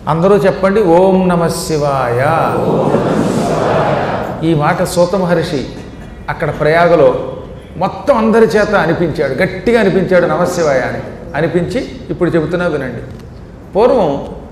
అందరూ చెప్పండి ఓం నమ శివాయ ఈ మాట సూత మహర్షి అక్కడ ప్రయాగలో మొత్తం అందరి చేత అనిపించాడు గట్టిగా అనిపించాడు నమశివాయ అని అనిపించి ఇప్పుడు చెబుతున్నా వినండి పూర్వం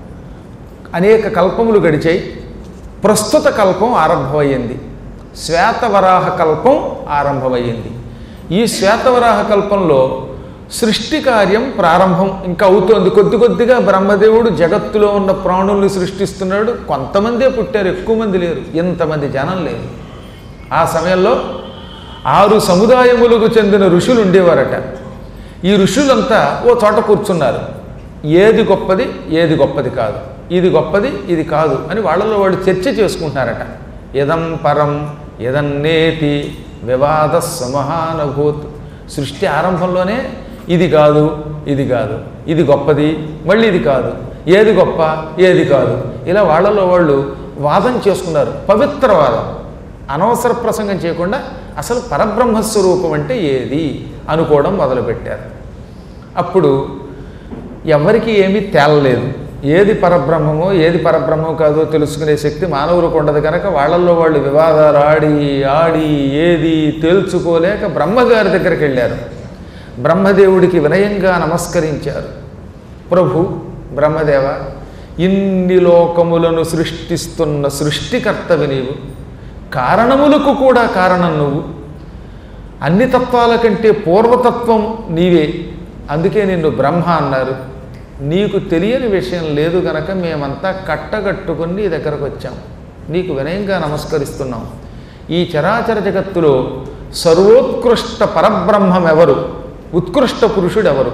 అనేక కల్పములు గడిచాయి ప్రస్తుత కల్పం ఆరంభమయ్యింది శ్వేతవరాహ కల్పం ఆరంభమయ్యింది ఈ శ్వేతవరాహ కల్పంలో సృష్టి కార్యం ప్రారంభం ఇంకా అవుతోంది కొద్ది కొద్దిగా బ్రహ్మదేవుడు జగత్తులో ఉన్న ప్రాణుల్ని సృష్టిస్తున్నాడు కొంతమందే పుట్టారు ఎక్కువ మంది లేరు ఇంతమంది జనం లేరు ఆ సమయంలో ఆరు సముదాయములకు చెందిన ఋషులు ఉండేవారట ఈ ఋషులంతా ఓ చోట కూర్చున్నారు ఏది గొప్పది ఏది గొప్పది కాదు ఇది గొప్పది ఇది కాదు అని వాళ్ళలో వాళ్ళు చర్చ చేసుకుంటున్నారట ఇదం పరం ఇదన్నేతి వివాద సమహానభూత్ సృష్టి ఆరంభంలోనే ఇది కాదు ఇది కాదు ఇది గొప్పది మళ్ళీ ఇది కాదు ఏది గొప్ప ఏది కాదు ఇలా వాళ్ళలో వాళ్ళు వాదం చేసుకున్నారు పవిత్రవాదం అనవసర ప్రసంగం చేయకుండా అసలు పరబ్రహ్మస్వరూపం అంటే ఏది అనుకోవడం మొదలుపెట్టారు అప్పుడు ఎవరికి ఏమీ తేలలేదు ఏది పరబ్రహ్మమో ఏది పరబ్రహ్మం కాదో తెలుసుకునే శక్తి మానవులకు ఉండదు కనుక వాళ్ళల్లో వాళ్ళు వివాదాలు ఆడి ఆడి ఏది తేల్చుకోలేక బ్రహ్మగారి దగ్గరికి వెళ్ళారు బ్రహ్మదేవుడికి వినయంగా నమస్కరించారు ప్రభు బ్రహ్మదేవ ఇన్ని లోకములను సృష్టిస్తున్న సృష్టికర్తవి నీవు కారణములకు కూడా కారణం నువ్వు అన్ని తత్వాల కంటే పూర్వతత్వం నీవే అందుకే నిన్ను బ్రహ్మ అన్నారు నీకు తెలియని విషయం లేదు గనక మేమంతా కట్టగట్టుకుని నీ దగ్గరకు వచ్చాం నీకు వినయంగా నమస్కరిస్తున్నాం ఈ చరాచర జగత్తులో సర్వోత్కృష్ట పరబ్రహ్మం ఎవరు ఉత్కృష్ట పురుషుడు ఎవరు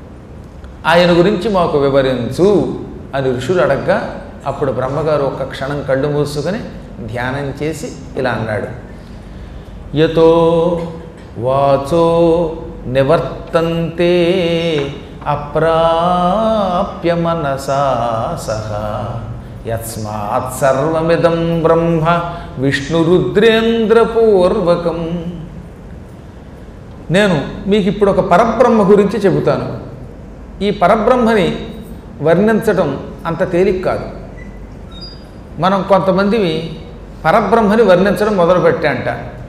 ఆయన గురించి మాకు వివరించు అని ఋషులు అడగ్గా అప్పుడు బ్రహ్మగారు ఒక్క క్షణం కళ్ళు మూసుకొని ధ్యానం చేసి ఇలా అన్నాడు యతో వాచో నివర్తంతే అప్రాప్య మనసా సహ యస్మాత్ సర్వమిదం బ్రహ్మ విష్ణురుద్రేంద్రపూర్వకం నేను మీకు ఇప్పుడు ఒక పరబ్రహ్మ గురించి చెబుతాను ఈ పరబ్రహ్మని వర్ణించడం అంత తేలిక కాదు మనం కొంతమందివి పరబ్రహ్మని వర్ణించడం మొదలుపెట్టాంట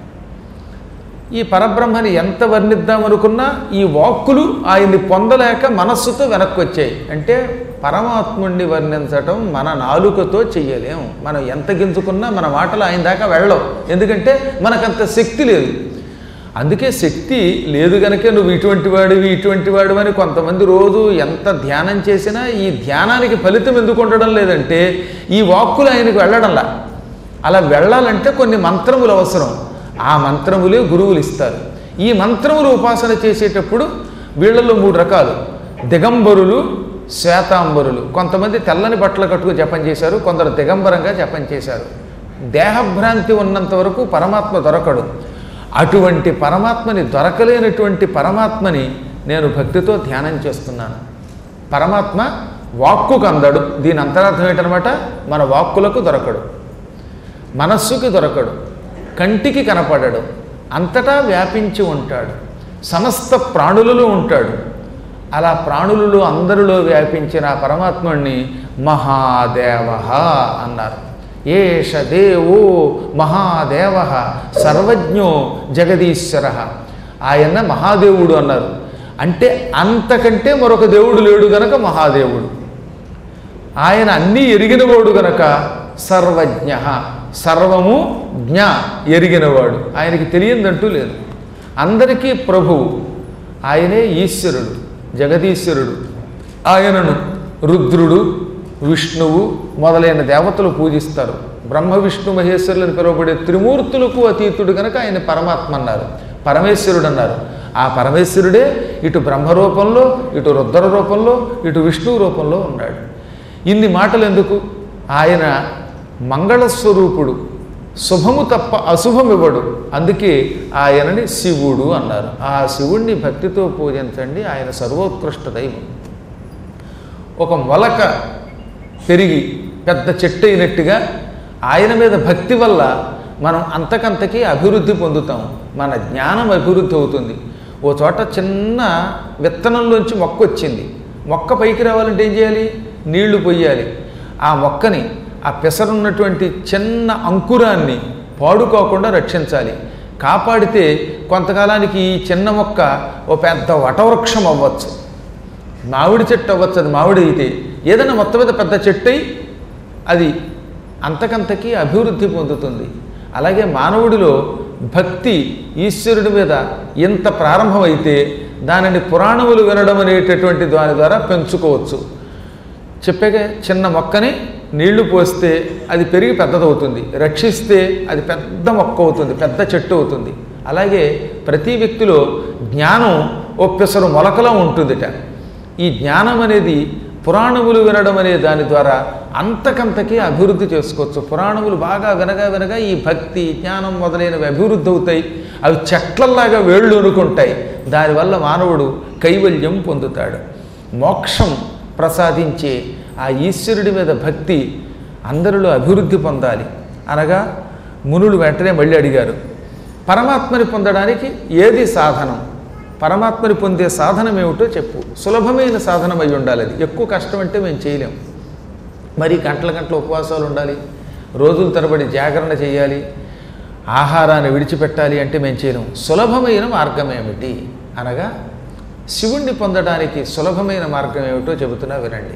ఈ పరబ్రహ్మని ఎంత వర్ణిద్దామనుకున్నా ఈ వాక్కులు ఆయన్ని పొందలేక మనస్సుతో వెనక్కి వచ్చాయి అంటే పరమాత్ముణ్ణి వర్ణించటం మన నాలుకతో చెయ్యలేం మనం ఎంత గింజుకున్నా మన మాటలు ఆయన దాకా వెళ్ళవు ఎందుకంటే మనకంత శక్తి లేదు అందుకే శక్తి లేదు గనకే నువ్వు ఇటువంటి వాడివి ఇటువంటి వాడివి అని కొంతమంది రోజు ఎంత ధ్యానం చేసినా ఈ ధ్యానానికి ఫలితం ఎందుకు ఉండడం లేదంటే ఈ వాక్కులు ఆయనకు వెళ్ళడంలా అలా వెళ్ళాలంటే కొన్ని మంత్రములు అవసరం ఆ మంత్రములే గురువులు ఇస్తారు ఈ మంత్రములు ఉపాసన చేసేటప్పుడు వీళ్ళల్లో మూడు రకాలు దిగంబరులు శ్వేతాంబరులు కొంతమంది తెల్లని బట్టలు కట్టుకు జపం చేశారు కొందరు దిగంబరంగా జపం చేశారు దేహభ్రాంతి ఉన్నంత వరకు పరమాత్మ దొరకడు అటువంటి పరమాత్మని దొరకలేనటువంటి పరమాత్మని నేను భక్తితో ధ్యానం చేస్తున్నాను పరమాత్మ వాక్కుకు అందడు దీని అంతరార్థం ఏంటనమాట మన వాక్కులకు దొరకడు మనస్సుకి దొరకడు కంటికి కనపడడు అంతటా వ్యాపించి ఉంటాడు సమస్త ప్రాణులలో ఉంటాడు అలా ప్రాణులలో అందరిలో వ్యాపించిన ఆ పరమాత్ముణ్ణి మహాదేవ అన్నారు ఏష దేవో మహాదేవ సర్వజ్ఞో జగదీశ్వర ఆయన మహాదేవుడు అన్నారు అంటే అంతకంటే మరొక దేవుడు లేడు గనక మహాదేవుడు ఆయన అన్నీ ఎరిగినవాడు గనక సర్వజ్ఞ సర్వము జ్ఞ ఎరిగినవాడు ఆయనకి తెలియదంటూ లేదు అందరికీ ప్రభువు ఆయనే ఈశ్వరుడు జగదీశ్వరుడు ఆయనను రుద్రుడు విష్ణువు మొదలైన దేవతలు పూజిస్తారు బ్రహ్మ విష్ణు మహేశ్వరులను పిలువబడే త్రిమూర్తులకు అతీతుడు కనుక ఆయన పరమాత్మ అన్నారు పరమేశ్వరుడు అన్నారు ఆ పరమేశ్వరుడే ఇటు బ్రహ్మ రూపంలో ఇటు రుద్ర రూపంలో ఇటు విష్ణువు రూపంలో ఉన్నాడు ఇన్ని మాటలు ఎందుకు ఆయన మంగళస్వరూపుడు శుభము తప్ప అశుభం ఇవ్వడు అందుకే ఆయనని శివుడు అన్నారు ఆ శివుణ్ణి భక్తితో పూజించండి ఆయన సర్వోత్కృష్ట దైవం ఒక మొలక పెరిగి పెద్ద చెట్టు అయినట్టుగా ఆయన మీద భక్తి వల్ల మనం అంతకంతకీ అభివృద్ధి పొందుతాం మన జ్ఞానం అభివృద్ధి అవుతుంది ఓ చోట చిన్న విత్తనంలోంచి మొక్క వచ్చింది మొక్క పైకి రావాలంటే ఏం చేయాలి నీళ్లు పొయ్యాలి ఆ మొక్కని ఆ పెసరున్నటువంటి చిన్న అంకురాన్ని పాడుకోకుండా రక్షించాలి కాపాడితే కొంతకాలానికి ఈ చిన్న మొక్క ఓ పెద్ద వటవృక్షం అవ్వచ్చు మామిడి చెట్టు అవ్వచ్చు అది మామిడి అయితే ఏదైనా మొత్తం మీద పెద్ద చెట్టు అయి అది అంతకంతకీ అభివృద్ధి పొందుతుంది అలాగే మానవుడిలో భక్తి ఈశ్వరుడి మీద ఎంత ప్రారంభమైతే దానిని పురాణములు వినడం అనేటటువంటి దాని ద్వారా పెంచుకోవచ్చు చెప్పాగా చిన్న మొక్కని నీళ్లు పోస్తే అది పెరిగి పెద్దదవుతుంది రక్షిస్తే అది పెద్ద మొక్క అవుతుంది పెద్ద చెట్టు అవుతుంది అలాగే ప్రతి వ్యక్తిలో జ్ఞానం ఒప్పెసరు మొలకలా ఉంటుందిట ఈ జ్ఞానం అనేది పురాణములు వినడం అనే దాని ద్వారా అంతకంతకీ అభివృద్ధి చేసుకోవచ్చు పురాణములు బాగా వినగా వినగా ఈ భక్తి జ్ఞానం మొదలైనవి అభివృద్ధి అవుతాయి అవి చెట్లల్లాగా వేళ్ళు ఉనుకుంటాయి దానివల్ల మానవుడు కైవల్యం పొందుతాడు మోక్షం ప్రసాదించే ఆ ఈశ్వరుడి మీద భక్తి అందరిలో అభివృద్ధి పొందాలి అనగా మునులు వెంటనే మళ్ళీ అడిగారు పరమాత్మని పొందడానికి ఏది సాధనం పరమాత్మని పొందే సాధనం ఏమిటో చెప్పు సులభమైన సాధనం అయి ఉండాలి అది ఎక్కువ కష్టం అంటే మేము చేయలేం మరి గంటల గంటల ఉపవాసాలు ఉండాలి రోజుల తరబడి జాగరణ చేయాలి ఆహారాన్ని విడిచిపెట్టాలి అంటే మేము చేయలేం సులభమైన మార్గం ఏమిటి అనగా శివుణ్ణి పొందడానికి సులభమైన మార్గం ఏమిటో చెబుతున్నా వినండి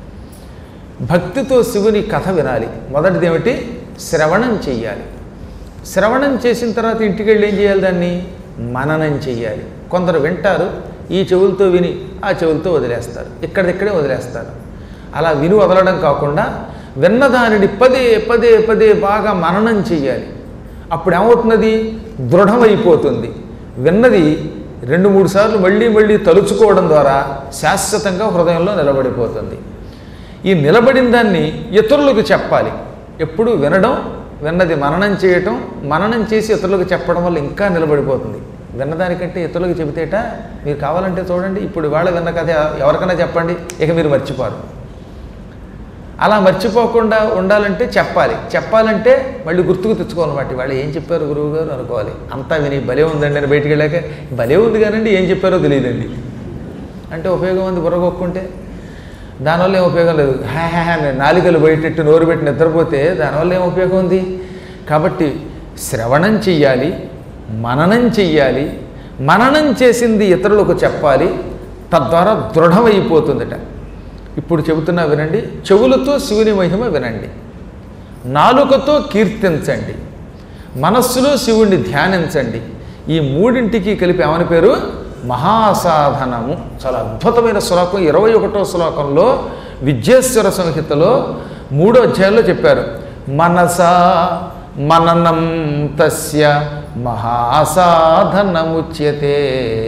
భక్తితో శివుని కథ వినాలి మొదటిది ఏమిటి శ్రవణం చెయ్యాలి శ్రవణం చేసిన తర్వాత ఇంటికి వెళ్ళి ఏం చేయాలి దాన్ని మననం చెయ్యాలి కొందరు వింటారు ఈ చెవులతో విని ఆ చెవులతో వదిలేస్తారు ఇక్కడిక్కడే వదిలేస్తారు అలా విని వదలడం కాకుండా విన్నదానిని పదే పదే పదే బాగా మననం చెయ్యాలి అప్పుడు ఏమవుతున్నది దృఢమైపోతుంది విన్నది రెండు మూడు సార్లు మళ్ళీ మళ్ళీ తలుచుకోవడం ద్వారా శాశ్వతంగా హృదయంలో నిలబడిపోతుంది ఈ నిలబడిన దాన్ని ఇతరులకు చెప్పాలి ఎప్పుడు వినడం విన్నది మననం చేయటం మననం చేసి ఇతరులకు చెప్పడం వల్ల ఇంకా నిలబడిపోతుంది విన్నదానికంటే ఇతరులకు చెబితేట మీరు కావాలంటే చూడండి ఇప్పుడు వాళ్ళ విన్న కథ ఎవరికైనా చెప్పండి ఇక మీరు మర్చిపోరు అలా మర్చిపోకుండా ఉండాలంటే చెప్పాలి చెప్పాలంటే మళ్ళీ గుర్తుకు తెచ్చుకోవాలన్నమాట వాళ్ళు ఏం చెప్పారు గురువు గారు అనుకోవాలి అంతా విని భలే ఉందండి అని బయటికి వెళ్ళాక భలే ఉంది కానండి ఏం చెప్పారో తెలియదండి అంటే ఉపయోగం ఉంది బుర్రగొక్కుంటే దానివల్ల ఏం ఉపయోగం లేదు హ్యా హ్యా హ్యా అని నాలుకలు బయటెట్టు నోరు పెట్టి నిద్రపోతే దానివల్ల ఏం ఉపయోగం ఉంది కాబట్టి శ్రవణం చెయ్యాలి మననం చెయ్యాలి మననం చేసింది ఇతరులకు చెప్పాలి తద్వారా దృఢమైపోతుందట ఇప్పుడు చెబుతున్నా వినండి చెవులతో శివుని మహిమ వినండి నాలుకతో కీర్తించండి మనస్సులో శివుణ్ణి ధ్యానించండి ఈ మూడింటికి కలిపి ఏమని పేరు మహాసాధనము చాలా అద్భుతమైన శ్లోకం ఇరవై ఒకటో శ్లోకంలో విద్యేశ్వర సంహితలో మూడో అధ్యాయంలో చెప్పారు మనసా మననం తస్య మహాసాధనముచ్యతే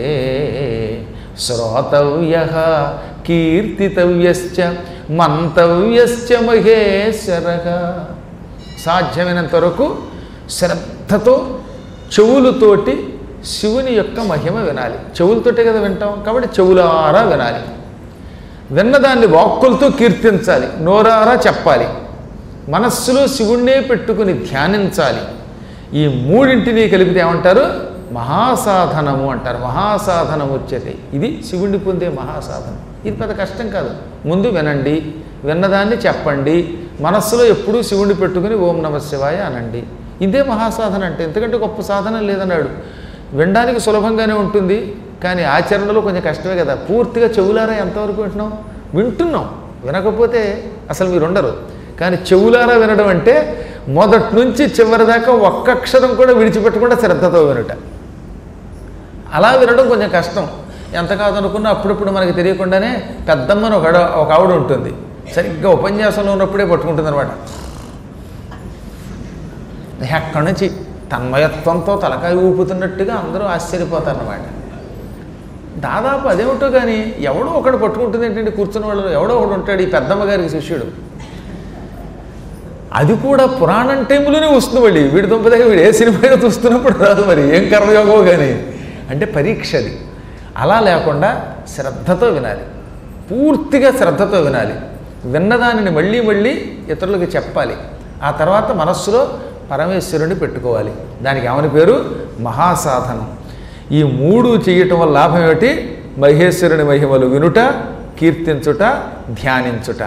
శ్రోతవ్య కీర్తితవ్యశ్చ మంతవ్యశ్చ మహేశ్వర సాధ్యమైనంత వరకు శ్రద్ధతో చెవులతోటి శివుని యొక్క మహిమ వినాలి చెవులతోటే కదా వింటాం కాబట్టి చెవులారా వినాలి విన్నదాన్ని వాక్కులతో కీర్తించాలి నోరారా చెప్పాలి మనస్సులో శివుణ్ణే పెట్టుకుని ధ్యానించాలి ఈ మూడింటిని కలిపితే ఏమంటారు మహాసాధనము అంటారు మహాసాధనం వచ్చేది ఇది శివుణ్ణి పొందే మహాసాధనం ఇది పెద్ద కష్టం కాదు ముందు వినండి విన్నదాన్ని చెప్పండి మనస్సులో ఎప్పుడూ శివుణ్ణి పెట్టుకుని ఓం నమ శివాయ అనండి ఇదే మహాసాధన అంటే ఎందుకంటే గొప్ప సాధన లేదన్నాడు వినడానికి సులభంగానే ఉంటుంది కానీ ఆచరణలో కొంచెం కష్టమే కదా పూర్తిగా చెవులారా ఎంతవరకు వింటున్నాం వింటున్నాం వినకపోతే అసలు మీరు ఉండరు కానీ చెవులారా వినడం అంటే మొదటి నుంచి చివరి దాకా ఒక్క అక్షరం కూడా విడిచిపెట్టకుండా శ్రద్ధతో వినుట అలా వినడం కొంచెం కష్టం ఎంత కాదనుకున్నా అప్పుడప్పుడు మనకి తెలియకుండానే పెద్దమ్మని ఒక ఆడ- ఒక ఆవిడ ఉంటుంది సరిగ్గా ఉపన్యాసంలో ఉన్నప్పుడే పట్టుకుంటుంది అనమాట ఎక్కడి నుంచి తన్మయత్వంతో తలకాయ ఊపుతున్నట్టుగా అందరూ ఆశ్చర్యపోతారన్నమాట దాదాపు అదేమిటో కానీ ఎవడో ఒకడు పట్టుకుంటుంది ఏంటంటే కూర్చున్న వాళ్ళు ఎవడో ఒకడు ఉంటాడు ఈ పెద్దమ్మ గారికి శిష్యుడు అది కూడా పురాణం టైంలోనే వస్తుంది మళ్ళీ వీడి దుంప దగ్గర వీడు ఏ సినిమా చూస్తున్నప్పుడు రాదు మరి ఏం కర్మయోగమో కానీ అంటే పరీక్ష అది అలా లేకుండా శ్రద్ధతో వినాలి పూర్తిగా శ్రద్ధతో వినాలి విన్నదానిని మళ్ళీ మళ్ళీ ఇతరులకు చెప్పాలి ఆ తర్వాత మనస్సులో పరమేశ్వరుని పెట్టుకోవాలి దానికి ఏమని పేరు మహాసాధనం ఈ మూడు చేయటం వల్ల లాభం ఏమిటి మహేశ్వరుని మహిమలు వినుట కీర్తించుట ధ్యానించుట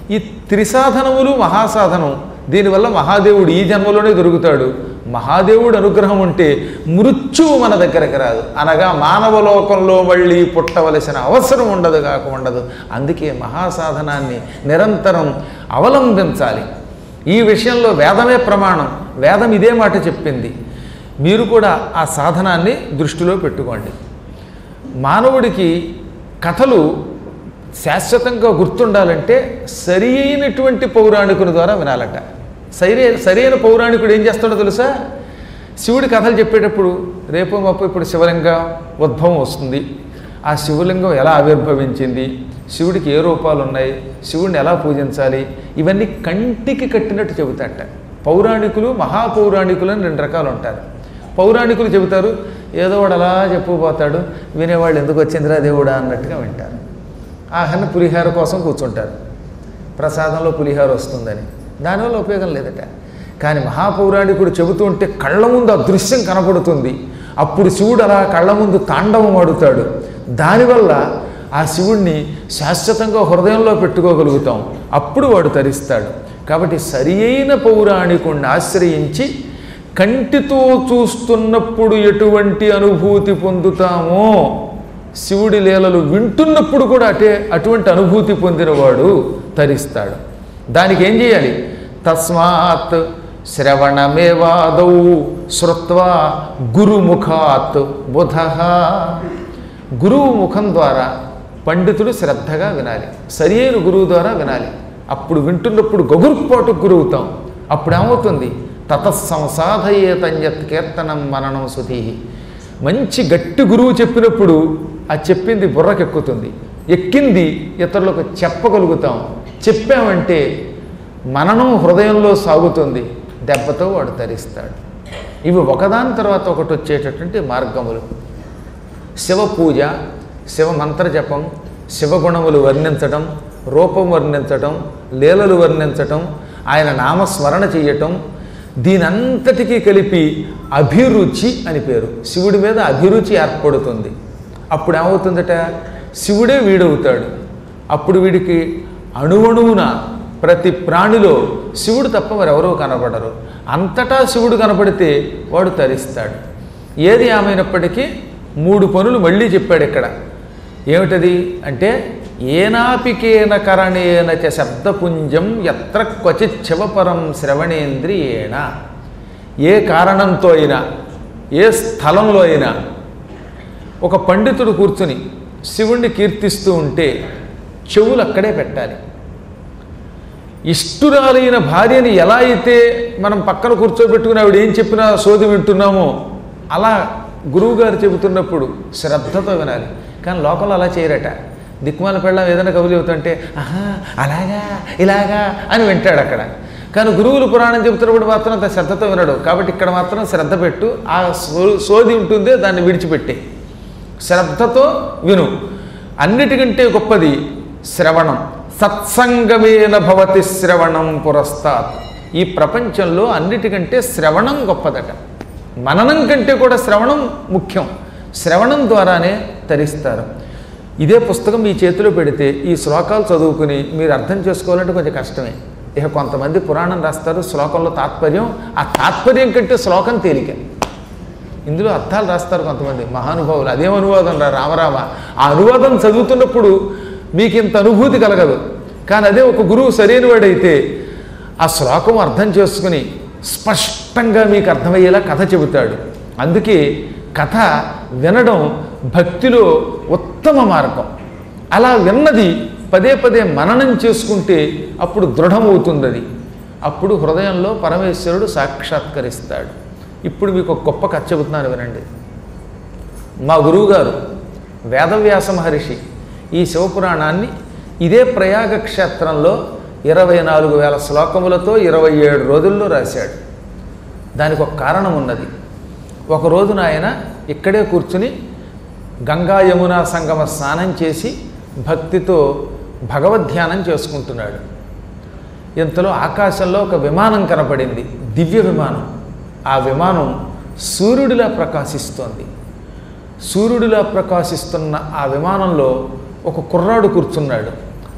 ఈ త్రిసాధనములు మహాసాధనం దీనివల్ల మహాదేవుడు ఈ జన్మలోనే దొరుకుతాడు మహాదేవుడు అనుగ్రహం ఉంటే మృత్యువు మన దగ్గరకు రాదు అనగా మానవ లోకంలో మళ్ళీ పుట్టవలసిన అవసరం ఉండదు కాక ఉండదు అందుకే మహాసాధనాన్ని నిరంతరం అవలంబించాలి ఈ విషయంలో వేదమే ప్రమాణం వేదం ఇదే మాట చెప్పింది మీరు కూడా ఆ సాధనాన్ని దృష్టిలో పెట్టుకోండి మానవుడికి కథలు శాశ్వతంగా గుర్తుండాలంటే సరి అయినటువంటి పౌరాణికుని ద్వారా వినాలట సరి సరైన పౌరాణికుడు ఏం చేస్తాడో తెలుసా శివుడి కథలు చెప్పేటప్పుడు రేపు మాపు ఇప్పుడు శివలింగం ఉద్భవం వస్తుంది ఆ శివలింగం ఎలా ఆవిర్భవించింది శివుడికి ఏ రూపాలు ఉన్నాయి శివుడిని ఎలా పూజించాలి ఇవన్నీ కంటికి కట్టినట్టు చెబుతాట పౌరాణికులు మహాపౌరాణికులు అని రెండు రకాలు ఉంటారు పౌరాణికులు చెబుతారు ఏదో వాడు అలా చెప్పుపోతాడు వినేవాళ్ళు ఎందుకు వచ్చిందిరా దేవుడా అన్నట్టుగా వింటారు ఆఖరిని పులిహార కోసం కూర్చుంటారు ప్రసాదంలో పులిహార వస్తుందని దానివల్ల ఉపయోగం లేదట కానీ మహాపౌరాణికుడు చెబుతూ ఉంటే కళ్ళ ముందు ఆ దృశ్యం కనపడుతుంది అప్పుడు శివుడు అలా కళ్ళ ముందు తాండవం ఆడుతాడు దానివల్ల ఆ శివుణ్ణి శాశ్వతంగా హృదయంలో పెట్టుకోగలుగుతాం అప్పుడు వాడు తరిస్తాడు కాబట్టి సరి అయిన పౌరాణికుణ్ణి ఆశ్రయించి కంటితో చూస్తున్నప్పుడు ఎటువంటి అనుభూతి పొందుతామో శివుడి లీలలు వింటున్నప్పుడు కూడా అటే అటువంటి అనుభూతి పొందినవాడు తరిస్తాడు దానికి ఏం చేయాలి తస్మాత్ శ్రవణమేవాదౌ శ్రుత్వా గురుముఖాత్ బుధ గురువు ముఖం ద్వారా పండితుడు శ్రద్ధగా వినాలి సరి అయిన గురువు ద్వారా వినాలి అప్పుడు వింటున్నప్పుడు గగుర్పాటు గురవుతాం అప్పుడు ఏమవుతుంది తతస్సంసాధయేతన్యత్ కీర్తనం మననం శృతి మంచి గట్టి గురువు చెప్పినప్పుడు ఆ చెప్పింది బుర్రకెక్కుతుంది ఎక్కింది ఇతరులకు చెప్పగలుగుతాం చెప్పామంటే మననం హృదయంలో సాగుతుంది దెబ్బతో వాడు తరిస్తాడు ఇవి ఒకదాని తర్వాత ఒకటి వచ్చేటటువంటి మార్గములు శివ పూజ శివ మంత్ర జపం శివగుణములు వర్ణించటం రూపం వర్ణించటం లీలలు వర్ణించటం ఆయన నామస్మరణ చేయటం దీనంతటికీ కలిపి అభిరుచి అని పేరు శివుడి మీద అభిరుచి ఏర్పడుతుంది అప్పుడు ఏమవుతుందట శివుడే వీడవుతాడు అప్పుడు వీడికి అణువణువున ప్రతి ప్రాణిలో శివుడు తప్ప మరెవరూ కనపడరు అంతటా శివుడు కనపడితే వాడు తరిస్తాడు ఏది ఏమైనప్పటికీ మూడు పనులు మళ్ళీ చెప్పాడు ఇక్కడ ఏమిటది అంటే ఏనాపికేన కరణేన చ శబ్దపుంజం ఎత్ర క్వచిత్ శివపరం శ్రవణేంద్రియేణ ఏ కారణంతో అయినా ఏ స్థలంలో అయినా ఒక పండితుడు కూర్చుని శివుణ్ణి కీర్తిస్తూ ఉంటే చెవులు అక్కడే పెట్టాలి ఇష్టురాలైన భార్యని ఎలా అయితే మనం పక్కన కూర్చోబెట్టుకుని ఆవిడ ఏం చెప్పినా సోది వింటున్నామో అలా గురువుగారు చెబుతున్నప్పుడు శ్రద్ధతో వినాలి కానీ లోకంలో అలా చేయరట దిక్కుమాల పెళ్ళం ఏదైనా కబులు చెబుతుంటే ఆహా అలాగా ఇలాగా అని వింటాడు అక్కడ కానీ గురువులు పురాణం చెబుతున్నప్పుడు మాత్రం అంత శ్రద్ధతో వినడు కాబట్టి ఇక్కడ మాత్రం శ్రద్ధ పెట్టు ఆ సో సోది ఉంటుందే దాన్ని విడిచిపెట్టే శ్రద్ధతో విను అన్నిటికంటే గొప్పది శ్రవణం సత్సంగమేన భవతి శ్రవణం పురస్తాత్ ఈ ప్రపంచంలో అన్నిటికంటే శ్రవణం గొప్పదట మననం కంటే కూడా శ్రవణం ముఖ్యం శ్రవణం ద్వారానే తరిస్తారు ఇదే పుస్తకం మీ చేతిలో పెడితే ఈ శ్లోకాలు చదువుకుని మీరు అర్థం చేసుకోవాలంటే కొంచెం కష్టమే ఇక కొంతమంది పురాణం రాస్తారు శ్లోకంలో తాత్పర్యం ఆ తాత్పర్యం కంటే శ్లోకం తేలిక ఇందులో అర్థాలు రాస్తారు కొంతమంది మహానుభావులు అదేం అనువాదం రా రామరామ ఆ అనువాదం చదువుతున్నప్పుడు మీకు ఇంత అనుభూతి కలగదు కానీ అదే ఒక గురువు సరైన వాడైతే ఆ శ్లోకం అర్థం చేసుకుని స్పష్టంగా మీకు అర్థమయ్యేలా కథ చెబుతాడు అందుకే కథ వినడం భక్తిలో ఉత్తమ మార్గం అలా విన్నది పదే పదే మననం చేసుకుంటే అప్పుడు దృఢమవుతుంది అది అప్పుడు హృదయంలో పరమేశ్వరుడు సాక్షాత్కరిస్తాడు ఇప్పుడు మీకు ఒక గొప్ప కథ చెబుతున్నాను వినండి మా గురువుగారు వేదవ్యాస మహర్షి ఈ శివపురాణాన్ని ఇదే ప్రయాగ క్షేత్రంలో ఇరవై నాలుగు వేల శ్లోకములతో ఇరవై ఏడు రోజుల్లో రాశాడు దానికి ఒక కారణం ఉన్నది ఒక రోజున ఆయన ఇక్కడే కూర్చుని గంగా యమునా సంగమ స్నానం చేసి భక్తితో భగవద్ధ్యానం చేసుకుంటున్నాడు ఇంతలో ఆకాశంలో ఒక విమానం కనపడింది దివ్య విమానం ఆ విమానం సూర్యుడిలా ప్రకాశిస్తోంది సూర్యుడిలా ప్రకాశిస్తున్న ఆ విమానంలో ఒక కుర్రాడు కూర్చున్నాడు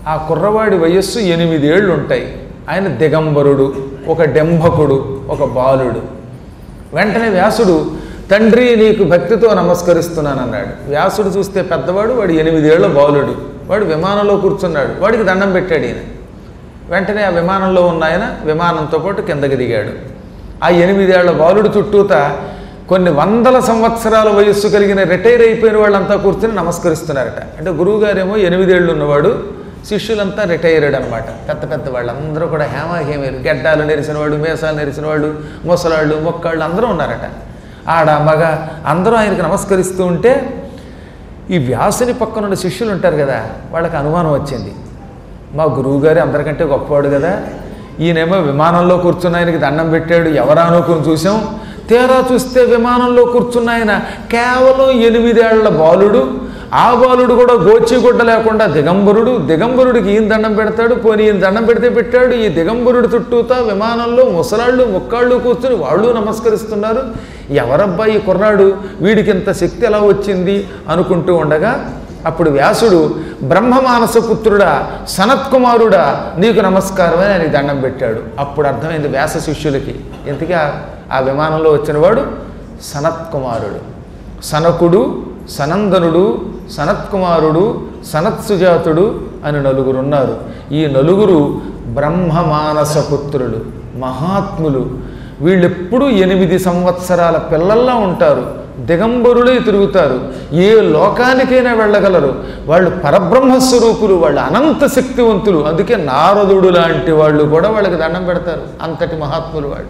ఆ కుర్రవాడి వయస్సు ఎనిమిదేళ్ళు ఉంటాయి ఆయన దిగంబరుడు ఒక డెంభకుడు ఒక బాలుడు వెంటనే వ్యాసుడు తండ్రి నీకు భక్తితో నమస్కరిస్తున్నాను అన్నాడు వ్యాసుడు చూస్తే పెద్దవాడు వాడు ఎనిమిదేళ్ల బాలుడు వాడు విమానంలో కూర్చున్నాడు వాడికి దండం పెట్టాడు ఈయన వెంటనే ఆ విమానంలో ఉన్న ఆయన విమానంతో పాటు కిందకి దిగాడు ఆ ఎనిమిదేళ్ల బాలుడు చుట్టూత కొన్ని వందల సంవత్సరాల వయస్సు కలిగిన రిటైర్ అయిపోయిన వాళ్ళంతా కూర్చుని నమస్కరిస్తున్నారట అంటే గురువుగారేమో ఎనిమిదేళ్ళు ఉన్నవాడు శిష్యులంతా రిటైర్డ్ అనమాట పెద్ద పెద్ద వాళ్ళందరూ కూడా హేమాహేమీలు గెడ్డాలు నెరిసినవాడు మేసాలు నెరిసినవాడు ముసలాళ్ళు మొక్కాళ్ళు అందరూ ఉన్నారట ఆడ మగ అందరూ ఆయనకి నమస్కరిస్తూ ఉంటే ఈ వ్యాసుని పక్కనున్న శిష్యులు ఉంటారు కదా వాళ్ళకి అనుమానం వచ్చింది మా గురువుగారు అందరికంటే గొప్పవాడు కదా ఈయనేమో విమానంలో కూర్చున్న ఆయనకి దండం పెట్టాడు ఎవరా అనుకుని చూసాం తీరా చూస్తే విమానంలో కూర్చున్న ఆయన కేవలం ఎనిమిదేళ్ల బాలుడు ఆ బాలుడు కూడా గోచిగుడ్డ లేకుండా దిగంబరుడు దిగంబరుడికి ఈయన దండం పెడతాడు పోనీ ఈయన దండం పెడితే పెట్టాడు ఈ దిగంబరుడి చుట్టూతా విమానంలో ముసలాళ్ళు ముక్కాళ్ళు కూర్చుని వాళ్ళు నమస్కరిస్తున్నారు ఎవరబ్బా ఈ కుర్రాడు వీడికి ఇంత శక్తి ఎలా వచ్చింది అనుకుంటూ ఉండగా అప్పుడు వ్యాసుడు బ్రహ్మమానస పుత్రుడా సనత్కుమారుడా నీకు నమస్కారం అని ఆయనకి దండం పెట్టాడు అప్పుడు అర్థమైంది వ్యాస శిష్యులకి ఇంతకీ ఆ- ఆ విమానంలో వచ్చినవాడు సనత్కుమారుడు సనకుడు సనందనుడు సనత్కుమారుడు సనత్సుజాతుడు అని నలుగురు ఉన్నారు ఈ నలుగురు బ్రహ్మమానస పుత్రులు మహాత్ములు వీళ్ళెప్పుడూ ఎనిమిది సంవత్సరాల పిల్లల్లా ఉంటారు దిగంబరులే తిరుగుతారు ఏ లోకానికైనా వెళ్ళగలరు వాళ్ళు పరబ్రహ్మ స్వరూపులు వాళ్ళు అనంత శక్తివంతులు అందుకే నారదుడు లాంటి వాళ్ళు కూడా వాళ్ళకి దండం పెడతారు అంతటి మహాత్ములు వాళ్ళు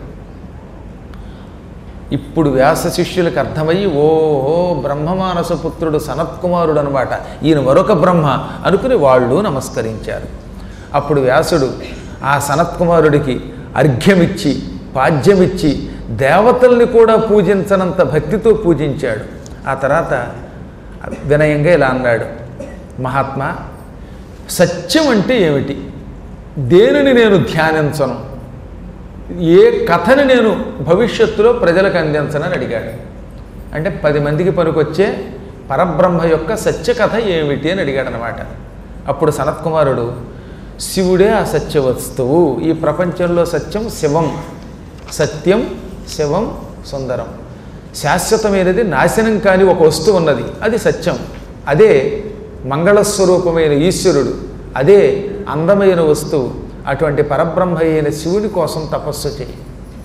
ఇప్పుడు వ్యాస శిష్యులకు అర్థమయ్యి ఓహో బ్రహ్మమానస పుత్రుడు సనత్కుమారుడు అనమాట ఈయన మరొక బ్రహ్మ అనుకుని వాళ్ళు నమస్కరించారు అప్పుడు వ్యాసుడు ఆ సనత్కుమారుడికి అర్ఘ్యమిచ్చి పాద్యమిచ్చి దేవతల్ని కూడా పూజించనంత భక్తితో పూజించాడు ఆ తర్వాత వినయంగా ఇలా అన్నాడు మహాత్మా సత్యం అంటే ఏమిటి దేనిని నేను ధ్యానించను ఏ కథని నేను భవిష్యత్తులో ప్రజలకు అందించనని అడిగాడు అంటే పది మందికి పనికొచ్చే పరబ్రహ్మ యొక్క సత్య కథ ఏమిటి అని అడిగాడు అనమాట అప్పుడు సనత్కుమారుడు శివుడే ఆ సత్య వస్తువు ఈ ప్రపంచంలో సత్యం శివం సత్యం శివం సుందరం శాశ్వతమైనది నాశనం కాని ఒక వస్తువు ఉన్నది అది సత్యం అదే మంగళస్వరూపమైన ఈశ్వరుడు అదే అందమైన వస్తువు అటువంటి పరబ్రహ్మ అయిన శివుడి కోసం తపస్సు చేయి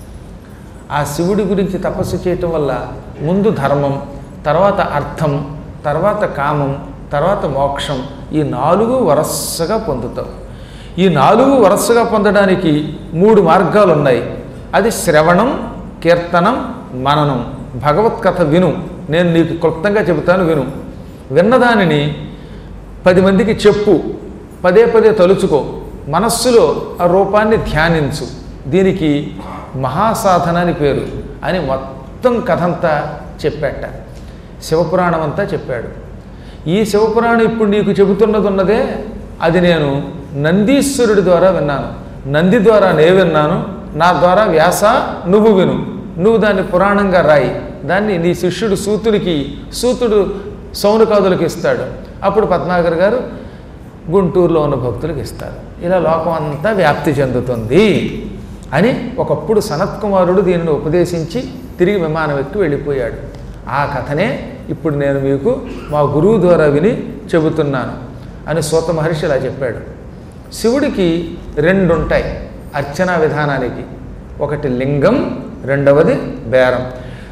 ఆ శివుడి గురించి తపస్సు చేయటం వల్ల ముందు ధర్మం తర్వాత అర్థం తర్వాత కామం తర్వాత మోక్షం ఈ నాలుగు వరసగా పొందుతావు ఈ నాలుగు వరసగా పొందడానికి మూడు మార్గాలు ఉన్నాయి అది శ్రవణం కీర్తనం మననం భగవత్కథ విను నేను నీకు క్లుప్తంగా చెబుతాను విను విన్నదానిని పది మందికి చెప్పు పదే పదే తలుచుకో మనస్సులో ఆ రూపాన్ని ధ్యానించు దీనికి మహాసాధన అని పేరు అని మొత్తం కథంతా చెప్పాట శివపురాణం అంతా చెప్పాడు ఈ శివపురాణం ఇప్పుడు నీకు చెబుతున్నది ఉన్నదే అది నేను నందీశ్వరుడి ద్వారా విన్నాను నంది ద్వారా నే విన్నాను నా ద్వారా వ్యాస నువ్వు విను నువ్వు దాన్ని పురాణంగా రాయి దాన్ని నీ శిష్యుడు సూతుడికి సూతుడు సౌనకాదులకు ఇస్తాడు అప్పుడు పద్మాగర్ గారు గుంటూరులో ఉన్న భక్తులకు ఇస్తారు ఇలా లోకం అంతా వ్యాప్తి చెందుతుంది అని ఒకప్పుడు సనత్కుమారుడు దీనిని ఉపదేశించి తిరిగి విమానం ఎక్కి వెళ్ళిపోయాడు ఆ కథనే ఇప్పుడు నేను మీకు మా గురువు ద్వారా విని చెబుతున్నాను అని సూత మహర్షి ఇలా చెప్పాడు శివుడికి రెండు ఉంటాయి అర్చనా విధానానికి ఒకటి లింగం రెండవది బేరం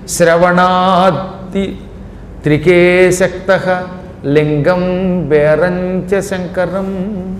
శ్రవణాది త్రికేశక్త లింగం బేరంచ శంకరం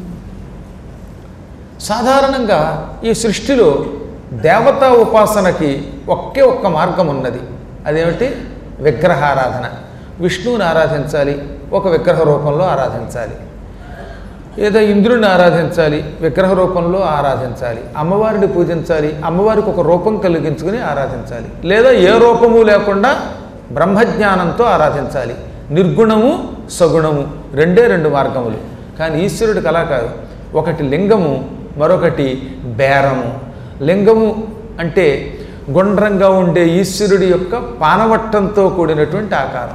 సాధారణంగా ఈ సృష్టిలో దేవతా ఉపాసనకి ఒకే ఒక్క మార్గం ఉన్నది అదేమిటి విగ్రహారాధన విష్ణువుని ఆరాధించాలి ఒక విగ్రహ రూపంలో ఆరాధించాలి ఏదో ఇంద్రుడిని ఆరాధించాలి విగ్రహ రూపంలో ఆరాధించాలి అమ్మవారిని పూజించాలి అమ్మవారికి ఒక రూపం కలిగించుకుని ఆరాధించాలి లేదా ఏ రూపము లేకుండా బ్రహ్మజ్ఞానంతో ఆరాధించాలి నిర్గుణము సగుణము రెండే రెండు మార్గములు కానీ ఈశ్వరుడికి అలా కాదు ఒకటి లింగము మరొకటి బేరము లింగము అంటే గుండ్రంగా ఉండే ఈశ్వరుడి యొక్క పానవట్టంతో కూడినటువంటి ఆకారం